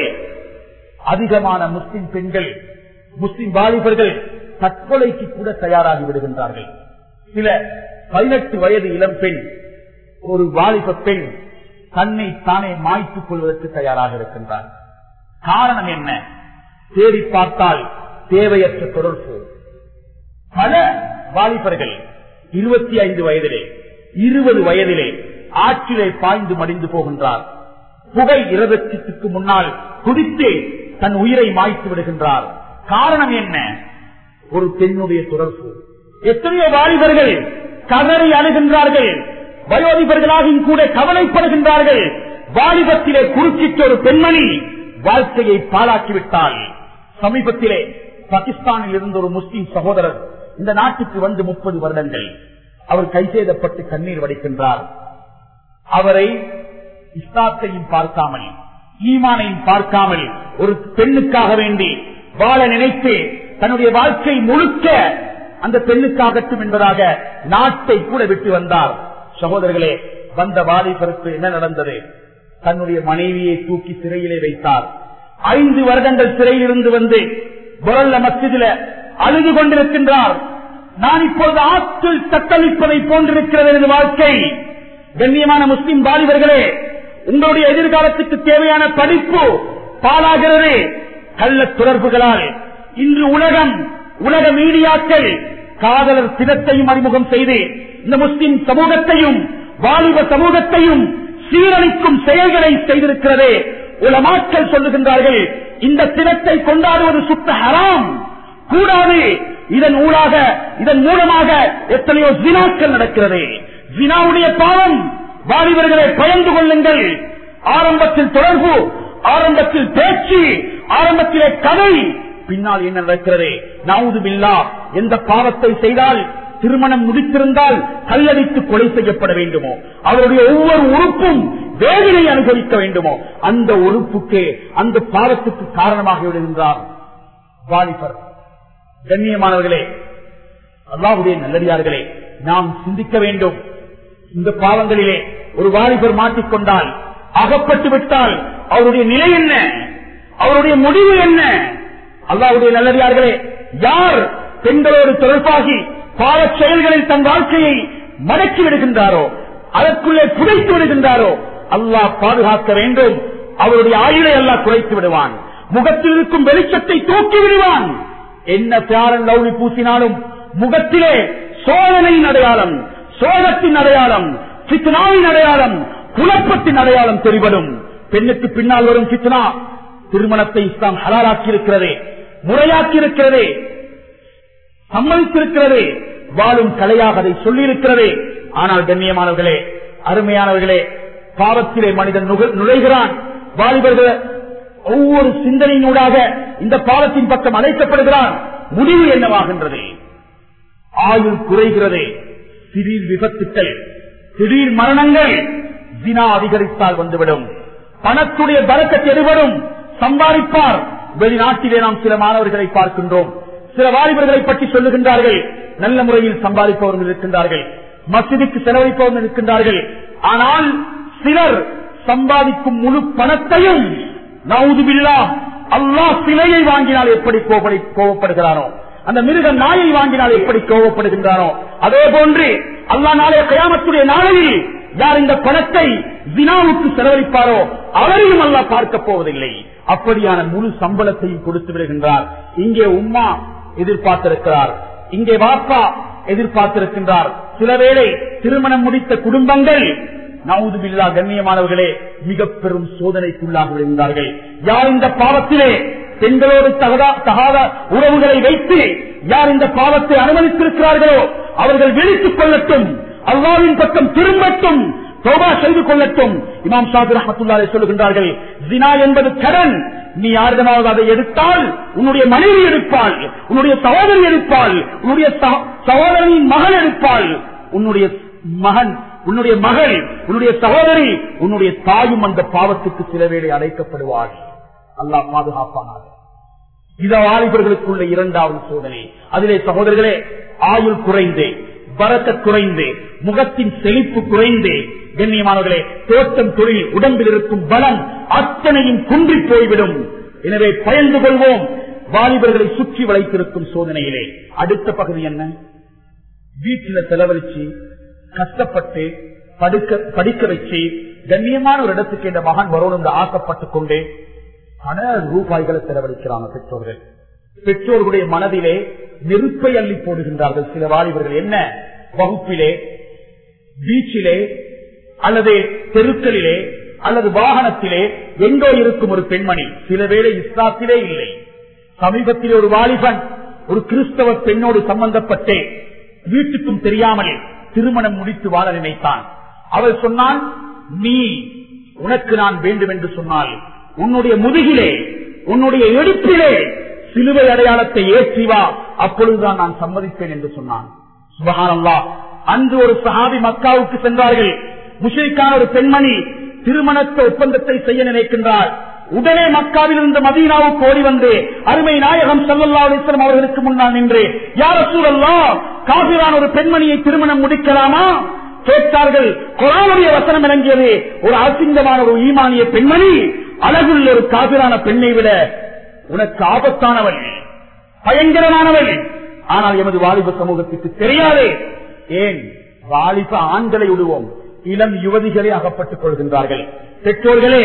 அதிகமான முஸ்லிம் பெண்கள் முஸ்லிம் வாலிபர்கள் தற்கொலைக்கு கூட தயாராகி விடுகின்றார்கள் சில பதினெட்டு வயது இளம் பெண் ஒரு வாலிப பெண் தன்னை தானே மாய்த்துக் கொள்வதற்கு தயாராக இருக்கின்றார் காரணம் என்ன தேடி பார்த்தால் தேவையற்ற தொடர்பு பல வாலிபர்கள் இருபத்தி ஐந்து வயதிலே இருபது வயதிலே ஆற்றிலே பாய்ந்து மடிந்து போகின்றார் புகை இரதத்துக்கு முன்னால் குதித்து தன் உயிரை மாய்த்து விடுகின்றார் காரணம் என்ன ஒரு பெண்ணுடைய தொடர்பு எத்தனையோ வாலிபர்கள் கதறி அழுகின்றார்கள் வயோதிபர்களாகவும் கூட கவலைப்படுகின்றார்கள் வாலிபத்திலே குறுக்கிட்ட ஒரு பெண்மணி வாழ்க்கையை பாழாக்கிவிட்டால் சமீபத்திலே பாகிஸ்தானில் இருந்த ஒரு முஸ்லிம் சகோதரர் இந்த நாட்டுக்கு வந்து முப்பது வருடங்கள் அவர் கைசேதப்பட்டு கண்ணீர் வடிக்கின்றார் அவரை இஸ்லாத்தையும் பார்க்காமல் ஈமானையும் பார்க்காமல் ஒரு பெண்ணுக்காக வேண்டி வாழ நினைத்து தன்னுடைய வாழ்க்கை முழுக்க அந்த பெண்ணுக்காகட்டும் என்பதாக நாட்டை கூட விட்டு வந்தார் சகோதரர்களே வந்த வாலிபருக்கு என்ன நடந்தது தன்னுடைய மனைவியை தூக்கி சிறையிலே வைத்தார் ஐந்து வருடங்கள் சிறையில் இருந்து வந்து புரல்ல மசிதில அழுது கொண்டிருக்கின்றார் நான் இப்பொழுது ஆற்றில் தத்தளிப்பதை போன்றிருக்கிறது எனது வாழ்க்கை கண்ணியமான முஸ்லிம் வாலிபர்களே உங்களுடைய எதிர்காலத்துக்கு தேவையான படிப்பு பாலாகிறது கள்ள தொடர்புகளால் இன்று உலகம் உலக மீடியாக்கள் காதலர் தினத்தையும் அறிமுகம் செய்து இந்த முஸ்லிம் சமூகத்தையும் வாலிப சமூகத்தையும் சீரழிக்கும் செயல்களை செய்திருக்கிறதே உலமாக்கள் சொல்லுகின்றார்கள் இந்த தினத்தை கொண்டாடுவது சுத்த ஹராம் கூடாது இதன் ஊடாக இதன் மூலமாக எத்தனையோ ஜினாக்கள் நடக்கிறது ஜினாவுடைய பாவம் வாலிபர்களை பயந்து கொள்ளுங்கள் ஆரம்பத்தில் தொடர்பு ஆரம்பத்தில் பேச்சு ஆரம்பத்திலே கதை பின்னால் என்ன நடக்கிறது நாவுது பில்லா எந்த பாவத்தை செய்தால் திருமணம் முடித்திருந்தால் கல்லடித்து கொலை செய்யப்பட வேண்டுமோ அவருடைய ஒவ்வொரு உறுப்பும் வேதனை அனுபவிக்க வேண்டுமோ அந்த உறுப்புக்கே அந்த பாவத்துக்கு காரணமாக விடுகின்றார் வாலிபர் கண்ணியமானவர்களே அல்லாவுடைய நல்லடியார்களே நாம் சிந்திக்க வேண்டும் இந்த பாவங்களிலே ஒரு வாலிபர் மாட்டிக்கொண்டால் அகப்பட்டு விட்டால் அவருடைய நிலை என்ன அவருடைய முடிவு என்ன அல்லாவுடைய நல்லடியார்களே யார் பெண்களோடு தொடர்பாகி பாவச் செயல்களில் தன் வாழ்க்கையை மடக்கி விடுகின்றாரோ அதற்குள்ளே புதைத்து விடுகின்றாரோ அல்லாஹ் பாதுகாக்க வேண்டும் அவருடைய ஆயுளை அல்லாஹ் குறைத்து விடுவான் முகத்தில் இருக்கும் வெளிச்சத்தை தூக்கி விடுவான் என்ன பியாரன் லவுளி பூசினாலும் முகத்திலே சோதனையின் அடையாளம் சோகத்தின் அடையாளம் சித்னாவின் அடையாளம் குழப்பத்தின் அடையாளம் தெரிவடும் பெண்ணுக்கு பின்னால் வரும் சித்னா திருமணத்தை இஸ்லாம் ஹலாலாக்கி இருக்கிறதே முறையாக்கி இருக்கிறதே சம்மதித்திருக்கிறது வாழும் கலையாக அதை சொல்லியிருக்கிறது ஆனால் கண்ணியமானவர்களே அருமையானவர்களே பாவத்திலே மனிதன் நுக- நுழைகிறான் வாலிபர்கள் ஒவ்வொரு சிந்தனையினூடாக இந்த பாவத்தின் பக்கம் அழைக்கப்படுகிறான் முடிவு என்னவாகின்றது ஆயுள் குறைகிறது திடீர் விபத்துக்கள் திடீர் மரணங்கள் தினா அதிகரித்தால் வந்துவிடும் பணத்துடைய பலக்கத் எடுபடும் சம்பாதிப்பார் வெளிநாட்டிலே நாம் சில மாணவர்களை பார்க்கின்றோம் சில வாலிபர்களை பற்றி சொல்லுகின்றார்கள் நல்ல முறையில் சம்பாதிப்பவர்கள் இருக்கின்றார்கள் மசிதிக்கு செலவழிப்பவர்கள் இருக்கின்றார்கள் ஆனால் சிலர் சம்பாதிக்கும் முழு பணத்தையும் நவுதுபில்லா அல்லாஹ் சிலையை வாங்கினால் எப்படி கோபப்படி- கோபப்படுகிறானோ அந்த மிருக நாயை வாங்கினால் எப்படி கோபப்படுகின்றானோ அதே போன்று அல்லாஹ் நாளைய கயாமத்துடைய நாளையில் யார் இந்த பணத்தை வினாவுக்கு செலவழிப்பாரோ அவரையும் அல்லாஹ் பார்க்க போவதில்லை அப்படியான முழு சம்பளத்தையும் கொடுத்து விடுகின்றார் இங்கே உம்மா எதிர்பார்த்திருக்கிறார் இங்கே வாப்பா எதிர்பார்த்திருக்கின்றார் சில வேளை திருமணம் முடித்த குடும்பங்கள் நவுதுபில்லா கண்ணியமானவர்களே மிக பெரும் சோதனைக்குள்ளாக விழுந்தார்கள் யார் இந்த பாவத்திலே பெண்களோடு தகதா- தகாத உறவுகளை வைத்து யார் இந்த பாவத்தை அனுமதித்திருக்கிறார்களோ அவர்கள் விழித்துக் கொள்ளட்டும் அல்லாவின் பக்கம் திரும்பட்டும் தோபா செய்து கொள்ளட்டும் இமாம் ஷாபி ரஹமத்துல்லாரை சொல்லுகின்றார்கள் ஜினா என்பது கடன் நீ யாரிடமாவது அதை எடுத்தால் உன்னுடைய மனைவி எடுப்பாள் உன்னுடைய சகோதரி எடுப்பாள் உன்னுடைய சக- சகோதரியின் மகன் எடுப்பாள் உன்னுடைய மகன் உன்னுடைய மகள் உன்னுடைய சகோதரி உன்னுடைய தாயும் அந்த பாவத்துக்கு சில வேளை அழைக்கப்படுவாள் அல்லாஹ் பாதுகாப்பானார் இத வாலிபர்களுக்குள்ள இரண்டாவது சோதனை அதிலே சகோதரர்களே ஆயுள் குறைந்து பரக்க குறைந்து முகத்தின் செழிப்பு குறைந்து கண்ணியமானவர்களே தோட்டம் தொழில் உடம்பில் இருக்கும் பலம் அத்தனையும் குன்றி போய்விடும் எனவே பயந்து கொள்வோம் வாலிபர்களை சுற்றி வளைத்திருக்கும் சோதனையிலே அடுத்த பகுதி என்ன வீட்டில செலவழிச்சு கஷ்டப்பட்டு படுக்க படிக்க வச்சு கண்ணியமான ஒரு இடத்துக்கு இந்த மகன் வரணும் என்று ஆசைப்பட்டுக் கொண்டு பல ரூபாய்களை செலவழிக்கிறாங்க பெற்றோர்கள் பெற்றோர்களுடைய மனதிலே நெருப்பை அள்ளி போடுகின்றார்கள் சில வாலிபர்கள் என்ன வகுப்பிலே பீச்சிலே அல்லது தெருக்களிலே அல்லது வாகனத்திலே எங்கோ இருக்கும் ஒரு பெண்மணி சில வேளை இஸ்லாத்திலே இல்லை சமீபத்திலே ஒரு வாலிபன் ஒரு கிறிஸ்தவ பெண்ணோடு சம்பந்தப்பட்டு வீட்டுக்கும் தெரியாமல் திருமணம் முடித்து வாழ நினைத்தான் அவள் சொன்னான் நீ உனக்கு நான் வேண்டும் என்று சொன்னால் உன்னுடைய முதுகிலே உன்னுடைய எடுப்பிலே சிலுவை அடையாளத்தை ஏற்றி வா அப்பொழுதுதான் நான் சம்மதிப்பேன் என்று சொன்னான் சுபஹானல்லாஹ் அன்று ஒரு சஹாபி மக்காவுக்கு சென்றார்கள் முஷரிக்கான ஒரு பெண்மணி திருமணத்தை ஒப்பந்தத்தை செய்ய நினைக்கின்றார் உடனே மக்காவில் இருந்து மதீனாவுக்கு ஓடி வந்து அருமை நாயகம் சல்லல்லா அலிஸ்லாம் அவர்களுக்கு முன்னால் நின்று யார சூழல்லா காபிரான ஒரு பெண்மணியை திருமணம் முடிக்கலாமா கேட்டார்கள் குரானுடைய வசனம் இறங்கியது ஒரு அசிங்கமான ஒரு ஈமானிய பெண்மணி அழகுள்ள ஒரு காபிரான பெண்ணை விட உனக்கு ஆபத்தானவள் பயங்கரமானவள் ஆனால் எமது வாலிப சமூகத்துக்கு தெரியாது ஏன் வாலிப ஆண்களை விடுவோம் இளம் யுவதிகளே அகப்பட்டுக் கொள்கின்றார்கள் பெற்றோர்களே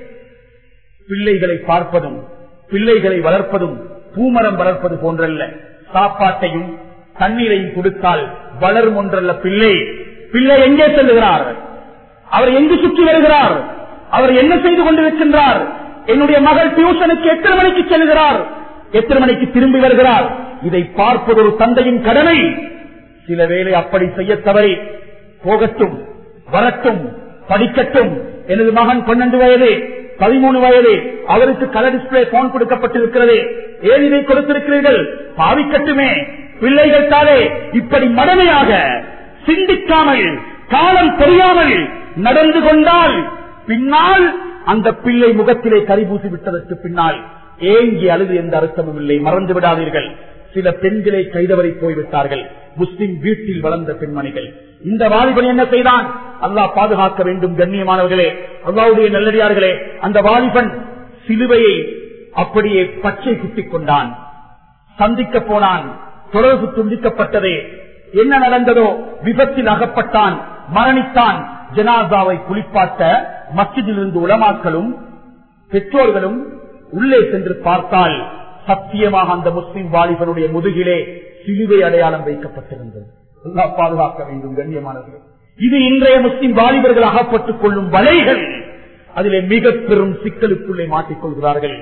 பிள்ளைகளை பார்ப்பதும் பிள்ளைகளை வளர்ப்பதும் பூமரம் வளர்ப்பது போன்றல்ல சாப்பாட்டையும் தண்ணீரையும் கொடுத்தால் வளரும் ஒன்றல்ல பிள்ளை பிள்ளை எங்கே செல்லுகிறார் அவர் எங்கு சுற்றி வருகிறார் அவர் என்ன செய்து கொண்டிருக்கின்றார் என்னுடைய மகள் டியூஷனுக்கு எத்தனை மணிக்கு செல்கிறார் எத்தனை மணிக்கு திரும்பி வருகிறார் இதை பார்ப்பது ஒரு தந்தையின் கடமை சில வேளை அப்படி செய்ய தவறி போகட்டும் வரட்டும் படிக்கட்டும் எனது மகன் பன்னெண்டு வயது பதிமூணு வயது அவருக்கு கலர் டிஸ்பிளே போன் கொடுக்கப்பட்டிருக்கிறது ஏன் இதை கொடுத்திருக்கிறீர்கள் பாவிக்கட்டுமே பிள்ளைகள் தானே இப்படி மடமையாக சிந்திக்காமல் காலம் தெரியாமல் நடந்து கொண்டால் பின்னால் அந்த பிள்ளை முகத்திலே கரிபூசி விட்டதற்கு பின்னால் ஏங்கி அழுது எந்த அர்த்தமும் இல்லை மறந்து விடாதீர்கள் சில பெண்களை கைதவரை போய்விட்டார்கள் முஸ்லிம் வீட்டில் வளர்ந்த பெண்மணிகள் இந்த வாலிபன் என்ன செய்தான் அல்லாஹ் பாதுகாக்க வேண்டும் கண்ணியமானவர்களே அல்லாவுடைய நல்லடியார்களே அந்த வாலிபன் சிலுவையை அப்படியே பச்சை குத்திக் கொண்டான் சந்திக்க போனான் தொடர்பு துண்டிக்கப்பட்டது என்ன நடந்ததோ விபத்தில் அகப்பட்டான் மரணித்தான் ஜனாசாவை குளிப்பாட்ட மஸ்ஜிதிலிருந்து உலமாக்களும் பெற்றோர்களும் உள்ளே சென்று பார்த்தால் சத்தியமாக அந்த முஸ்லிம் வாலிபனுடைய முதுகிலே சிலுவை அடையாளம் வைக்கப்பட்டிருந்தது அல்லாஹ் பாதுகாக்க வேண்டும் கண்ணியமானவர்கள் இது இன்றைய முஸ்லிம் வாலிபர்கள் அகப்பட்டுக் கொள்ளும் வலைகள் அதிலே மிக பெரும் சிக்கலுக்குள்ளே மாட்டிக்கொள்கிறார்கள்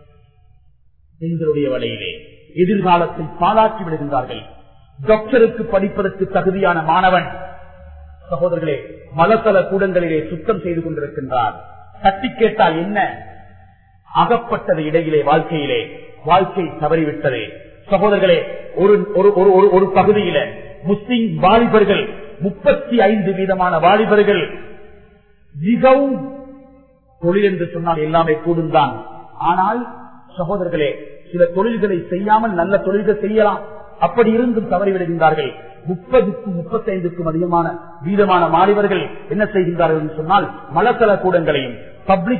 எங்களுடைய வலையிலே எதிர்காலத்தை பாலாக்கி விடுகின்றார்கள் டாக்டருக்கு படிப்பதற்கு தகுதியான மாணவன் சகோதரர்களே மலத்தள கூடங்களிலே சுத்தம் செய்து கொண்டிருக்கின்றார் தட்டி கேட்டால் என்ன அகப்பட்டது இடையிலே வாழ்க்கையிலே வாழ்க்கை தவறிவிட்டது சகோதரர்களே ஒரு ஒரு- ஒரு- ஒரு- ஒரு பகுதியில முஸ்லிம் வாலிபர்கள் முப்பத்தி ஐந்து வீதமான வாலிபர்கள் மிகவும் தொழில் என்று சொன்னால் எல்லாமே கூடும் தான் ஆனால் சகோதரர்களே சில தொழில்களை செய்யாமல் நல்ல தொழில்கள் செய்யலாம் அப்படி இருந்தும் தவறிவிடுகின்றார்கள் முப்பதுக்கும் முப்பத்தைந்துக்கும் அதிகமான வீதமான மாணவர்கள் என்ன செய்கின்றார்கள் என்று சொன்னால் மலத்தள கூடங்களையும் பப்ளிக்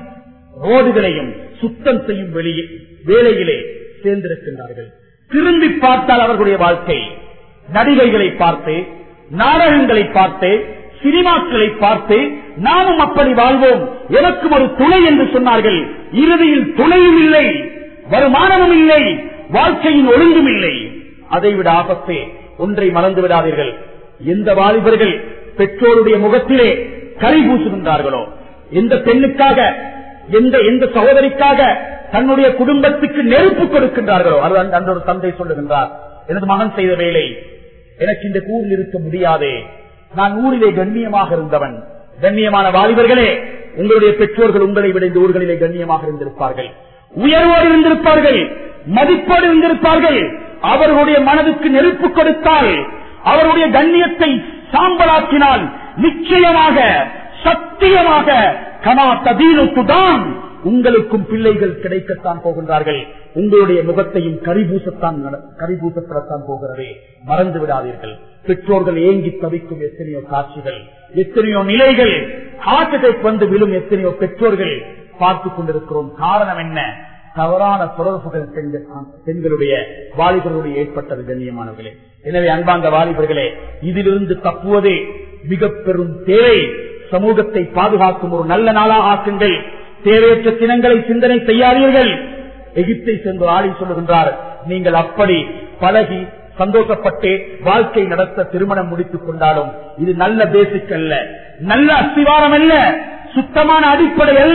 ரோடுகளையும் சுத்தம் செய்யும் வெளியே வேலையிலே சேர்ந்திருக்கின்றார்கள் திரும்பி பார்த்தால் அவர்களுடைய வாழ்க்கை நடிகைகளை பார்த்து நாடகங்களை பார்த்து சினிமாக்களை பார்த்து நாமும் அப்படி வாழ்வோம் எனக்கும் ஒரு துணை என்று சொன்னார்கள் இறுதியில் துணையும் இல்லை வருமானமும் இல்லை வாழ்க்கையின் ஒழுங்கும் இல்லை அதைவிட ஆபத்தே ஒன்றை மறந்து விடாதீர்கள் எந்த வாலிபர்கள் பெற்றோருடைய முகத்திலே கை பூசுகின்றார்களோ எந்த பெண்ணுக்காக எந்த எந்த சகோதரிக்காக தன்னுடைய குடும்பத்துக்கு நெருப்பு கொடுக்கின்றார்களோ அது அந்த- அந்த ஒரு தந்தை சொல்லுகின்றார் எனது மகன் செய்த வேலை எனக்கு இந்த ஊரில் இருக்க முடியாதே நான் ஊரிலே கண்ணியமாக இருந்தவன் கண்ணியமான வாலிபர்களே உங்களுடைய பெற்றோர்கள் உங்களை விட இந்த ஊர்களிலே கண்ணியமாக இருந்திருப்பார்கள் உயர்வோடு இருந்திருப்பார்கள் மதிப்போடு இருந்திருப்பார்கள் அவர்களுடைய மனதுக்கு நெருப்பு கொடுத்தால் அவருடைய கண்ணியத்தை சாம்பலாக்கினால் நிச்சயமாக சத்தியமாக கமா ததீனுக்குதான் உங்களுக்கும் பிள்ளைகள் கிடைக்கத்தான் போகின்றார்கள் உங்களுடைய முகத்தையும் கரிபூசத்தான் நட- கரிபூசப்படத்தான் போகிறது மறந்து விடாதீர்கள் பெற்றோர்கள் ஏங்கி தவிக்கும் எத்தனையோ காட்சிகள் எத்தனையோ நிலைகள் ஹார்ட் அட்டாக் வந்து விழும் எத்தனையோ பெற்றோர்கள் பார்த்துக் கொண்டிருக்கிறோம் காரணம் என்ன தவறான தொடர்புகள் பெண்கள் பெண்களுடைய வாலிபர்களுடைய ஏற்பட்டது கண்ணியமானவர்களே எனவே அன்பாந்த வாலிபர்களே இதிலிருந்து தப்புவதே மிக பெரும் தேவை சமூகத்தை பாதுகாக்கும் ஒரு நல்ல நாளாக ஆக்குங்கள் தேவையற்ற தினங்களை சிந்தனை செய்யாதீர்கள் எகிப்தை சென்று ஆடி சொல்லுகின்றார் நீங்கள் அப்படி பழகி சந்தோஷப்பட்டு வாழ்க்கை நடத்த திருமணம் முடித்துக் கொண்டாலும் இது நல்ல பேசிக் அல்ல நல்ல அஸ்திவாரம் அல்ல சுத்தமான அடிப்படை அல்ல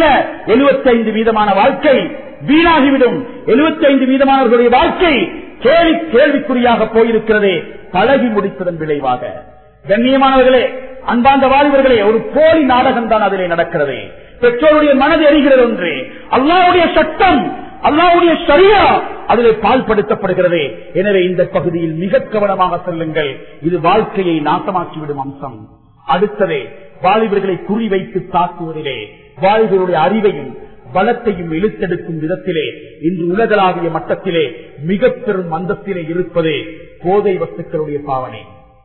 75 வீதமான வாழ்க்கை வீணாகிவிடும் 75 வீதமானவர்களுடைய வாழ்க்கை கேள்வி கேள்விக்குறியாக போயிருக்கிறதே பழகி முடித்ததன் விளைவாக கண்ணியமானவர்களே அன்பாந்த வாழ்வர்களே ஒரு போலி நாடகம் தான் அதிலே நடக்கிறது பெற்றோருடைய மனது எரிகிறது ஒன்று அல்லாவுடைய சட்டம் அல்லாவுடைய சரியா அதிலே பால்படுத்தப்படுகிறது எனவே இந்த பகுதியில் மிக கவனமாக செல்லுங்கள் இது வாழ்க்கையை நாசமாக்கிவிடும் அம்சம் அடுத்ததே வாலிபர்களை குறிவைத்து தாக்குவதிலே வாலிபருடைய அறிவையும் பலத்தையும் இழுத்தெடுக்கும் விதத்திலே இன்று உலகளாவிய மட்டத்திலே மிக பெரும் அந்தத்திலே இருப்பது போதை வஸ்துக்களுடைய பாவனை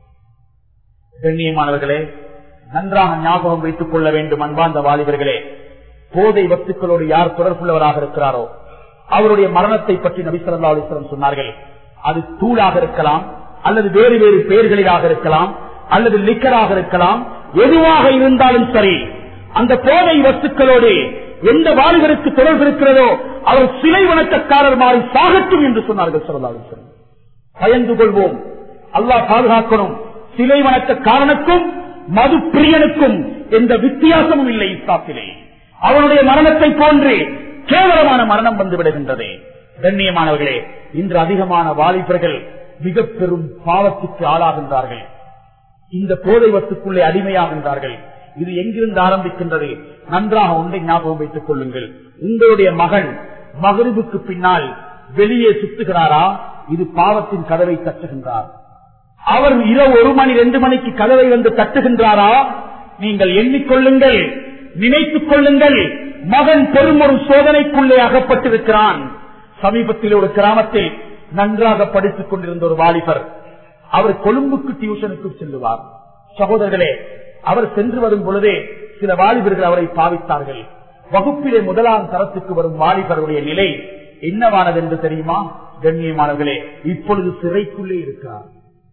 கண்ணியமானவர்களே நன்றாக ஞாபகம் வைத்துக் கொள்ள வேண்டும் அன்பார்ந்த வாலிபர்களே போதை வஸ்துக்களோடு யார் தொடர்புள்ளவராக இருக்கிறாரோ அவருடைய மரணத்தை பற்றி நபிசல்லா அலிஸ்வரம் சொன்னார்கள் அது தூளாக இருக்கலாம் அல்லது வேறு வேறு பெயர்களிலாக இருக்கலாம் அல்லது லிக்கராக இருக்கலாம் எதுவாக இருந்தாலும் சரி அந்த போதை வஸ்துக்களோடு எந்த வாலிபருக்கு தொடர்பு இருக்கிறதோ அவர் சிலை வணக்கக்காரர் மாறி சாகட்டும் என்று சொன்னார்கள் சல்லா அலிஸ்வரம் பயந்து கொள்வோம் அல்லாஹ் பாதுகாக்கணும் சிலை வணக்கக்காரனுக்கும் மது பிரியனுக்கும் எந்த வித்தியாசமும் இல்லை இஸ்லாத்திலே அவனுடைய மரணத்தை போன்று கேவலமான மரணம் வந்து விடுகின்றது கண்ணியமானவர்களே இன்று அதிகமான வாலிபர்கள் மிக பெரும் பாவத்துக்கு ஆளாகின்றார்கள் இந்த போதை வத்துக்குள்ளே அடிமையாகின்றார்கள் இது எங்கிருந்து ஆரம்பிக்கின்றது நன்றாக ஒன்றை ஞாபகம் வைத்துக் கொள்ளுங்கள் உங்களுடைய மகன் மகரிபுக்கு பின்னால் வெளியே சுத்துகிறாரா இது பாவத்தின் கதவை தட்டுகின்றார் அவர் இரவு ஒரு மணி ரெண்டு மணிக்கு கதவை வந்து தட்டுகின்றாரா நீங்கள் எண்ணிக்கொள்ளுங்கள் நினைத்துக் கொள்ளுங்கள் மகன் பெரும் ஒரு சோதனைக்குள்ளே அகப்பட்டிருக்கிறான் சமீபத்தில் ஒரு கிராமத்தில் நன்றாக படித்துக் கொண்டிருந்த ஒரு வாலிபர் அவர் கொழும்புக்கு டியூஷனுக்கு செல்லுவார் சகோதரர்களே அவர் சென்று வரும் பொழுதே சில வாலிபர்கள் அவரை பாவித்தார்கள் வகுப்பிலே முதலாம் தரத்துக்கு வரும் வாலிபருடைய நிலை என்னவானது என்று தெரியுமா கண்ணியமானவர்களே இப்பொழுது சிறைக்குள்ளே இருக்கிறார்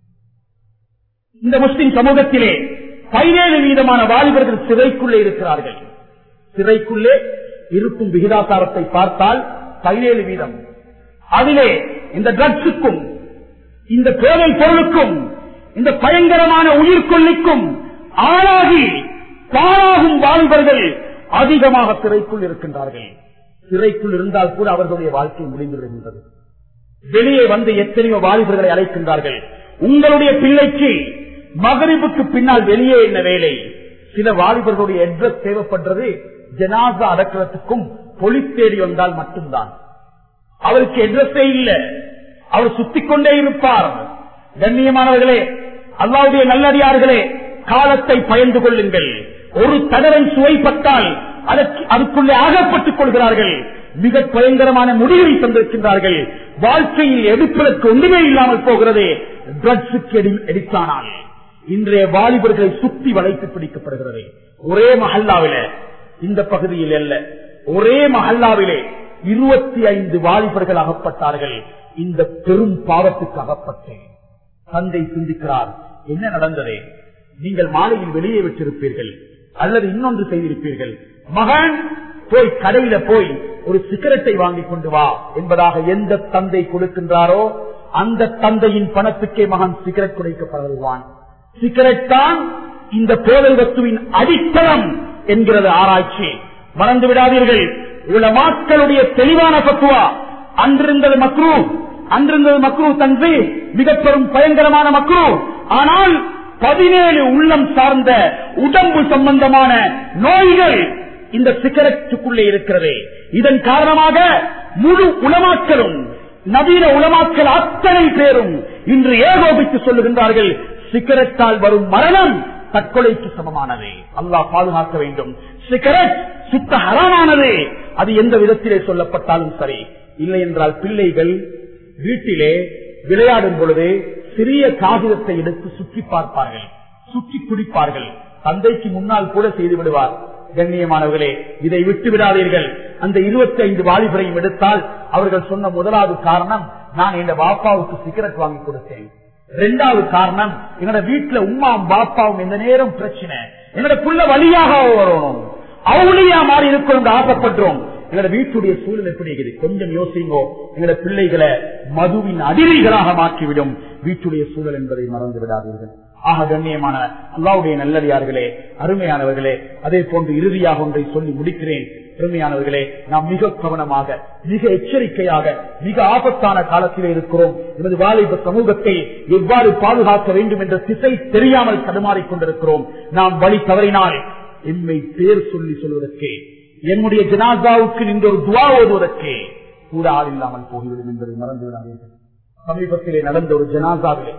இந்த முஸ்லிம் சமூகத்திலே பதினேழு வீதமான வாலிபர்கள் சிறைக்குள்ளே இருக்கிறார்கள் சிறைக்குள்ளே இருக்கும் விகிதாசாரத்தை பார்த்தால் பதினேழு வீதம் அதிலே இந்த ட்ரக்ஸுக்கும் இந்த போதை பொருளுக்கும் இந்த பயங்கரமான உயிர்கொல்லிக்கும் ஆளாகி பாழாகும் வாலிபர்கள் அதிகமாக சிறைக்குள் இருக்கின்றார்கள் சிறைக்குள் இருந்தால் கூட அவர்களுடைய வாழ்க்கை முடிந்து விடுகின்றது வெளியே வந்து எத்தனையோ வாலிபர்களை அழைக்கின்றார்கள் உங்களுடைய பிள்ளைக்கு மகரிபுக்கு பின்னால் வெளியே என்ன வேலை சில வாலிபர்களுடைய அட்ரஸ் தேவைப்படுறது ஜனாசா அடக்கிறதுக்கும் பொலிஸ் தேடி வந்தால் மட்டும்தான் அவருக்கு அட்ரஸே இல்ல அவர் சுத்திக் கொண்டே இருப்பார் கண்ணியமானவர்களே அல்லாவுடைய நல்லடியார்களே காலத்தை பயந்து கொள்ளுங்கள் ஒரு தடவை சுவைப்பட்டால் அதற்கு அதுக்குள்ளே அகப்பட்டுக் கொள்கிறார்கள் மிக பயங்கரமான முடிவை தந்திருக்கின்றார்கள் வாழ்க்கையில் எடுப்பதற்கு ஒன்றுமே இல்லாமல் போகிறது ட்ரக்ஸுக்கு எடித்தானால் இன்றைய வாலிபர்களை சுத்தி வளைத்து பிடிக்கப்படுகிறது ஒரே மஹல்லாவில இந்த பகுதியில் அல்ல ஒரே மஹல்லாவிலே இருபத்தி ஐந்து வாலிபர்கள் அகப்பட்டார்கள் இந்த பெரும் பாவத்துக்கு அகப்பட்டேன் தந்தை சிந்திக்கிறார் என்ன நடந்ததே நீங்கள் மாலையில் வெளியே விட்டிருப்பீர்கள் அல்லது இன்னொன்று செய்திருப்பீர்கள் மகன் போய் கடையில போய் ஒரு சிகரெட்டை வாங்கி கொண்டு வா என்பதாக எந்த தந்தை கொடுக்கின்றாரோ அந்த தந்தையின் பணத்துக்கே மகன் சிகரெட் குறைக்கப்படுவான் சிகரெட் தான் இந்த போதை வஸ்துவின் அடித்தளம் என்கிறது ஆராய்ச்சி மறந்து விடாதீர்கள் உலமாக்களுடைய தெளிவான பக்குவா அன்றிருந்தது மக்ரூ அன்றிருந்தது மக்ரூ தன்சி மிக பெரும் பயங்கரமான மக்ரூ ஆனால் பதினேழு உள்ளம் சார்ந்த உடம்பு சம்பந்தமான நோய்கள் இந்த சிகரெட்டுக்குள்ளே இருக்கிறது இதன் காரணமாக முழு உலமாக்களும் நவீன உலமாக்கள் அத்தனை பேரும் இன்று ஏகோபித்து சொல்லுகின்றார்கள் சிகரெட்டால் வரும் மரணம் தற்கொலைக்கு சமமானது அல்லாஹ் பாதுகாக்க வேண்டும் சிகரெட் சுத்த ஹராமானது அது எந்த விதத்திலே சொல்லப்பட்டாலும் சரி இல்லை என்றால் பிள்ளைகள் வீட்டிலே விளையாடும் பொழுது சிறிய காகிதத்தை எடுத்து சுற்றி பார்ப்பார்கள் சுற்றி குடிப்பார்கள் தந்தைக்கு முன்னால் கூட செய்து விடுவார் கண்ணியமானவர்களே இதை விட்டு விடாதீர்கள் அந்த இருபத்தி ஐந்து வாலிபரையும் எடுத்தால் அவர்கள் சொன்ன முதலாவது காரணம் நான் என் பாப்பாவுக்கு சிகரெட் வாங்கி கொடுத்தேன் இரண்டாவது காரணம் என்னோட வீட்டுல உமாவும் பாப்பாவும் எந்த நேரம் பிரச்சனை என்னோட புள்ள வழியாக வரணும் அவளியா மாறி இருக்கணும் ஆசைப்படுறோம் எங்களோட வீட்டுடைய சூழல் எப்படி இருக்குது கொஞ்சம் யோசிங்கோ எங்களோட பிள்ளைகளை மதுவின் அதிரிகளாக மாற்றிவிடும் வீட்டுடைய சூழல் என்பதை மறந்து விடாதீர்கள் ஆக கண்ணியமான அல்லாவுடைய நல்லடியார்களே அருமையானவர்களே அதே போன்று இறுதியாக ஒன்றை சொல்லி முடிக்கிறேன் பெருமையானவர்களே நாம் மிக கவனமாக மிக எச்சரிக்கையாக மிக ஆபத்தான காலத்திலே இருக்கிறோம் எமது வாலிப சமூகத்தை எவ்வாறு பாதுகாக்க வேண்டும் என்ற திசை தெரியாமல் தடுமாறிக் கொண்டிருக்கிறோம் நாம் வழி தவறினால் எம்மை பேர் சொல்லி சொல்வதற்கே என்னுடைய ஜனாதாவுக்கு நின்ற ஒரு துவா ஓதுவதற்கே கூட ஆள் இல்லாமல் போய்விடும் என்பதை மறந்து விடாதீர்கள் சமீபத்திலே நடந்த ஒரு ஜனாதாவிலே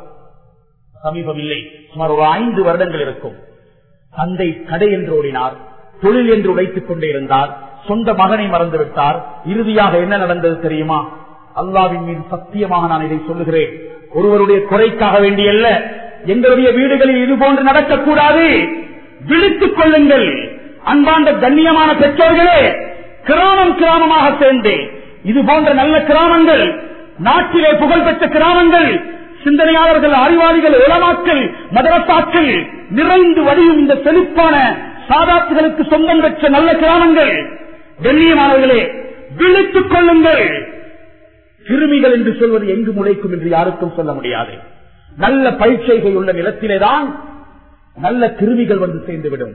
சமீபம் இல்லை சுமார் ஒரு ஐந்து வருடங்கள் இருக்கும் தந்தை கடை என்று ஓடினார் தொழில் என்று உழைத்துக் கொண்டே இருந்தார் சொந்த மகனை மறந்து விட்டார் இறுதியாக என்ன நடந்தது தெரியுமா அல்லாவின் மீது சத்தியமாக நான் இதை சொல்லுகிறேன் ஒருவருடைய குறைக்காக வேண்டியல்ல எங்களுடைய வீடுகளில் இது போன்று நடக்கக்கூடாது விழித்துக் கொள்ளுங்கள் அன்பாண்ட கண்ணியமான பெற்றோர்களே கிராமம் கிராமமாக சேர்ந்து இது போன்ற நல்ல கிராமங்கள் நாட்டிலே புகழ்பெற்ற கிராமங்கள் சிந்தனையாளர்கள் அறிவாளிகள் உலமாக்கள் மதரசாக்கள் நிறைந்து வடியும் இந்த செழிப்பான சாதாத்துகளுக்கு சொந்தம் பெற்ற நல்ல கிராமங்கள் கண்ணியமானவர்களே விழித்துக் கொள்ளுங்கள் கிருமிகள் என்று சொல்வது எங்கு முளைக்கும் என்று யாருக்கும் சொல்ல முடியாது நல்ல பயிற்சைகள் உள்ள நிலத்திலேதான் நல்ல கிருமிகள் வந்து சேர்ந்துவிடும்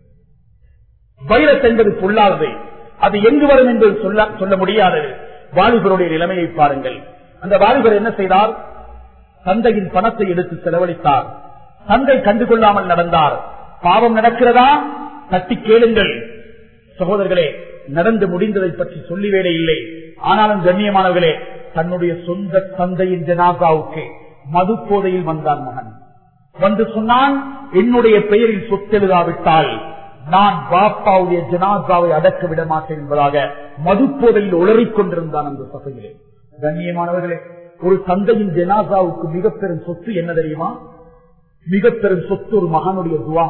வைரஸ் என்பது பொல்லாதது அது எங்கு வரும் என்பது சொல்ல சொல்ல முடியாதது வாலிபருடைய நிலைமையை பாருங்கள் அந்த வாலிபர் என்ன செய்தார் தந்தையின் பணத்தை எடுத்து செலவழித்தார் தந்தை கண்டுகொள்ளாமல் நடந்தார் பாவம் நடக்கிறதா தட்டி கேளுங்கள் சகோதரர்களே நடந்து முடிந்ததை பற்றி சொல்லி வேலை இல்லை ஆனாலும் கண்ணியமானவர்களே தன்னுடைய சொந்த தந்தையின் ஜனாகாவுக்கு மது போதையில் வந்தான் மகன் வந்து சொன்னான் என்னுடைய பெயரில் சொத்தெழுதாவிட்டால் நான் பாப்பாவுடைய ஜனாசாவை அடக்க விட மாட்டேன் என்பதாக மதுப்போதையில் உளறிக் கொண்டிருந்தான் அந்த சபையிலே கண்ணியமானவர்களே ஒரு தந்தையின் ஜனாசாவுக்கு மிக பெரும் சொத்து என்ன தெரியுமா மிக பெரும் சொத்து ஒரு மகனுடைய துவா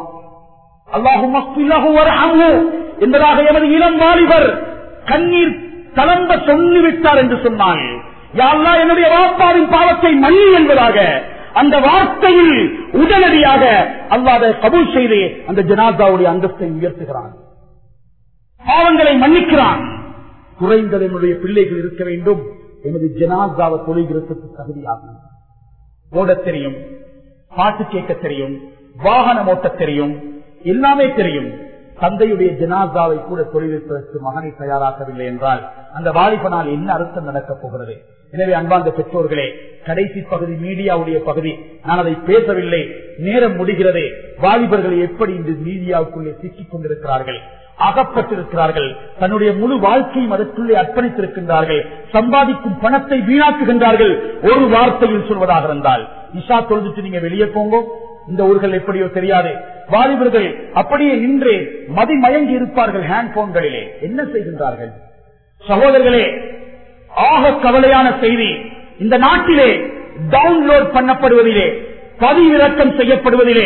அல்லாஹும் என்பதாக எமது இளம் வாலிபர் கண்ணீர் கலந்த சொல்லிவிட்டார் என்று சொன்னான் யாழ்லா என்னுடைய வாப்பாவின் பாவத்தை மன்னி என்பதாக அந்த வார்த்தையில் உடனடியாக அல்லாத கபூல் செய்து அந்த ஜனாதாவுடைய அந்தஸ்தை உயர்த்துகிறான் பாவங்களை மன்னிக்கிறான் குறைந்தது என்னுடைய பிள்ளைகள் இருக்க வேண்டும் எமது ஜனாதாவை தொழில்கிறதுக்கு தகுதியாகும் ஓடத் தெரியும் பாட்டு கேட்க தெரியும் வாகனம் ஓட்ட தெரியும் எல்லாமே தெரியும் தந்தையுடைய ஜனாதாவை கூட தொழில்விப்பதற்கு மகனை தயாராக்கவில்லை என்றால் அந்த வாலிபனால் என்ன அர்த்தம் நடக்கப் போகிறது எனவே அன்பார்ந்த பெற்றோர்களே கடைசி பகுதி மீடியாவுடைய பகுதி நான் அதை பேசவில்லை நேரம் முடிகிறதே வாலிபர்கள் எப்படி இந்த மீடியாவுக்குள்ளே சிக்கிக் கொண்டிருக்கிறார்கள் அகப்பட்டிருக்கிறார்கள் தன்னுடைய முழு வாழ்க்கையும் அதற்குள்ளே அர்ப்பணித்திருக்கின்றார்கள் சம்பாதிக்கும் பணத்தை வீணாக்குகின்றார்கள் ஒரு வார்த்தையில் சொல்வதாக இருந்தால் இஷா தொழுதுட்டு நீங்க வெளியே போங்க இந்த ஊர்கள் எப்படியோ தெரியாது வாலிபர்கள் அப்படியே நின்று மதிமயங்கி இருப்பார்கள் ஹேண்ட் போன்களிலே என்ன செய்கின்றார்கள் சகோதரர்களே ஆக கவலையான செய்தி இந்த நாட்டிலே டவுன்லோட் பண்ணப்படுவதிலே பதிவிறக்கம் செய்யப்படுவதிலே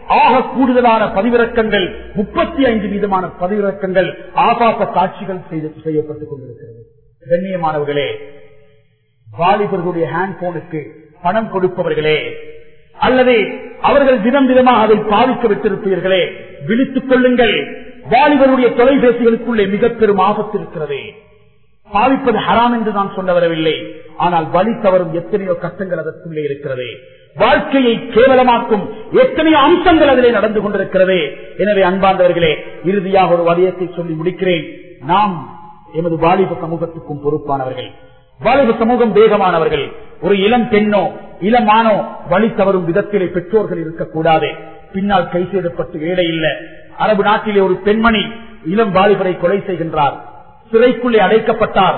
ஆக கூடுதலான பதிவிறக்கங்கள் முப்பத்தி ஐந்து வீதமான பதிவிறக்கங்கள் ஆபாச காட்சிகள் செய்து செய்யப்பட்டுக் கொண்டிருக்கிறது கண்ணியமானவர்களே வாலிபர்களுடைய ஹேண்ட்போனுக்கு பணம் கொடுப்பவர்களே அல்லது அவர்கள் தினம் தினமாக அதை பாதிக்க விட்டிருப்பீர்களே விழித்துக் கொள்ளுங்கள் வாலிபருடைய தொலைபேசிகளுக்குள்ளே மிக பெரும் ஆபத்து இருக்கிறது பாவிப்பது ஹராம் என்று நான் சொல்ல வரவில்லை ஆனால் வழி தவறும் எத்தனையோ கட்டங்கள் அதற்குள்ளே இருக்கிறது வாழ்க்கையை கேவலமாக்கும் எத்தனையோ அம்சங்கள் அதிலே நடந்து கொண்டிருக்கிறது எனவே அன்பார்ந்தவர்களே இறுதியாக ஒரு வலியத்தை சொல்லி முடிக்கிறேன் நாம் எமது வாலிப சமூகத்துக்கும் பொறுப்பானவர்கள் வாலிப சமூகம் வேகமானவர்கள் ஒரு இளம் பெண்ணோ இளமானோ வழி தவறும் விதத்திலே பெற்றோர்கள் இருக்கக்கூடாது பின்னால் கை செய்தப்பட்டு வேலை இல்லை அரபு நாட்டிலே ஒரு பெண்மணி இளம் வாலிபரை கொலை செய்கின்றார் சிறைக்குள்ளே அடைக்கப்பட்டார்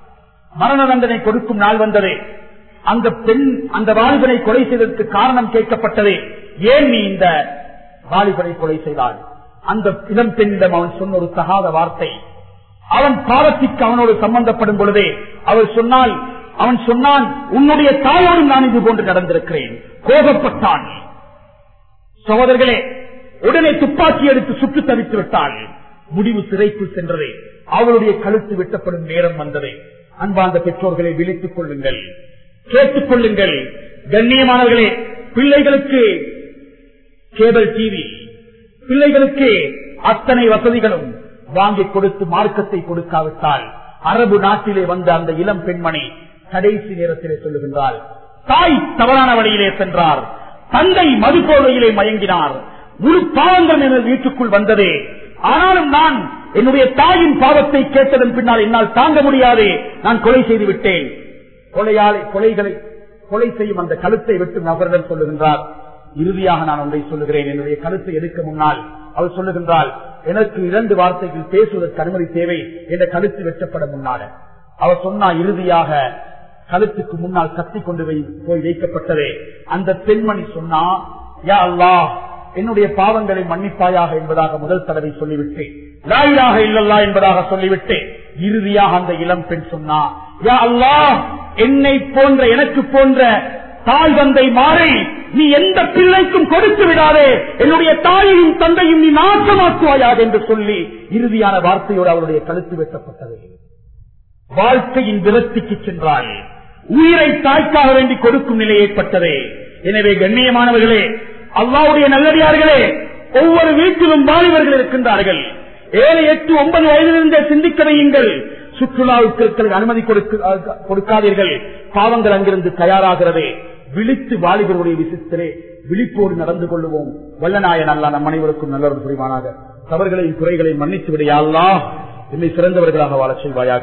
மரண தண்டனை கொடுக்கும் நாள் வந்தது அந்த பெண் அந்த வாலிபனை கொலை செய்ததற்கு காரணம் கேட்கப்பட்டது ஏன் நீ இந்த வாலிபனை கொலை செய்தாய் அந்த இளம் பெண்ணிடம் அவன் சொன்ன ஒரு தகாத வார்த்தை அவன் பாவத்திற்கு அவனோடு சம்பந்தப்படும் பொழுதே அவள் சொன்னால் அவன் சொன்னான் உன்னுடைய தாயோடு நான் இது போன்று நடந்திருக்கிறேன் கோபப்பட்டான் சகோதரர்களே உடனே துப்பாக்கி எடுத்து சுட்டு தவித்து விட்டாள் முடிவு சிறைக்குள் சென்றதே அவளுடைய கழுத்து வெட்டப்படும் நேரம் வந்ததே அன்பார்ந்த பெற்றோர்களை விழித்துக் கொள்ளுங்கள் கேட்டுக் கொள்ளுங்கள் கண்ணியமானவர்களே பிள்ளைகளுக்கு கேபிள் டிவி பிள்ளைகளுக்கு அத்தனை வசதிகளும் வாங்கி கொடுத்து மார்க்கத்தை கொடுக்காவிட்டால் அரபு நாட்டிலே வந்த அந்த இளம் பெண்மணி கடைசி நேரத்திலே சொல்லுகின்றார் தாய் தவறான வழியிலே சென்றார் தந்தை மதுபோதையிலே மயங்கினார் முழு பாவங்கள் எனது வீட்டுக்குள் வந்ததே ஆனாலும் நான் என்னுடைய தாயின் பாவத்தை கேட்டதன் பின்னால் என்னால் தாங்க முடியாது நான் கொலை செய்து விட்டேன் கொலையாளி கொலைகளை கொலை செய்யும் அந்த கழுத்தை விட்டு நபரிடம் சொல்லுகின்றார் இறுதியாக நான் ஒன்றை சொல்லுகிறேன் என்னுடைய கழுத்தை எடுக்க முன்னால் அவர் சொல்லுகின்றால் எனக்கு இரண்டு வார்த்தைகள் பேசுவதற்கு அனுமதி தேவை என்ற கழுத்து வெட்டப்பட முன்னால அவர் சொன்னா இறுதியாக கழுத்துக்கு முன்னால் கத்தி கொண்டு போய் வைக்கப்பட்டதே அந்த பெண்மணி சொன்னா யா அல்லாஹ் என்னுடைய பாவங்களை மன்னிப்பாயாக என்பதாக முதல் தடவை சொல்லிவிட்டேன் லாயிலாக இல்லல்லா என்பதாக சொல்லிவிட்டு இறுதியாக அந்த இளம் பெண் சொன்னா யா அல்லாஹ் என்னை போன்ற எனக்கு போன்ற தாய் தந்தை மாறி நீ எந்த பிள்ளைக்கும் கொடுத்து விடாதே என்னுடைய தாயையும் தந்தையும் நீ நாசமாக்குவாயாது என்று சொல்லி இறுதியான வார்த்தையோடு அவருடைய கழுத்து வெட்டப்பட்டது வாழ்க்கையின் விரக்திக்கு சென்றால் உயிரை தாய்க்காக வேண்டி கொடுக்கும் நிலை ஏற்பட்டது எனவே கண்ணியமானவர்களே அல்லாவுடைய நல்லடியார்களே ஒவ்வொரு வீட்டிலும் வாலிபர்கள் இருக்கின்றார்கள் ஏழு எட்டு ஒன்பது வயதிலிருந்தே சிந்திக்க வையுங்கள் சுற்றுலாவுக்கு அனுமதி கொடுக்காதீர்கள் பாவங்கள் அங்கிருந்து தயாராகிறது விழித்து வாலிபர்களுடைய விசித்திரே விழிப்போடு நடந்து கொள்ளுவோம் வல்லநாயன் அல்லா நம் அனைவருக்கும் நல்லவர் புரிவானாக தவறுகளையும் குறைகளையும் மன்னித்து விடையல்லா என்னை சிறந்தவர்களாக வாழச் செய்வாயாக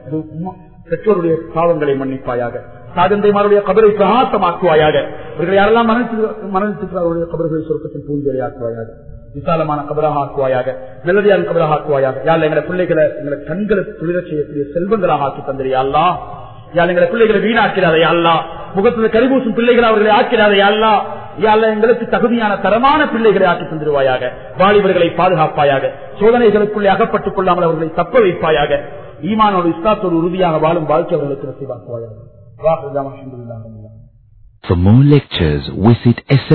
பெற்றோருடைய பாவங்களை மன்னிப்பாயாக சாதந்தைமாருடைய கபரை பிரகாசமாக்குவாயாக இவர்களை யாரெல்லாம் மரணித்து அவருடைய கபர்களை சொருக்கத்தில் பூஞ்சொலியாக்குவாயாக விசாலமான கபராக ஆக்குவாயாக நல்லதியான கபராக ஆக்குவாயாக யார் எங்களை பிள்ளைகளை எங்களை கண்களுக்கு குளிர செய்யக்கூடிய செல்வங்களாக ஆக்கி தந்திரியா அல்லா யார் எங்களை பிள்ளைகளை வீணாக்கிறாரே அல்லா முகத்தில் கரிபூசும் பிள்ளைகளை அவர்களை ஆக்கிறாரே அல்லா யாழ்ல எங்களுக்கு தகுதியான தரமான பிள்ளைகளை ஆக்கி தந்திருவாயாக வாலிபர்களை பாதுகாப்பாயாக சோதனைகளுக்குள்ளே அகப்பட்டுக் கொள்ளாமல் அவர்களை தப்ப வைப்பாயாக ஈமானோடு இஸ்லாத்தோடு உறுதியாக வாழும் வாழ்க்கை அவர்களுக்கு நசிவாக்குவாயாக For more lectures, visit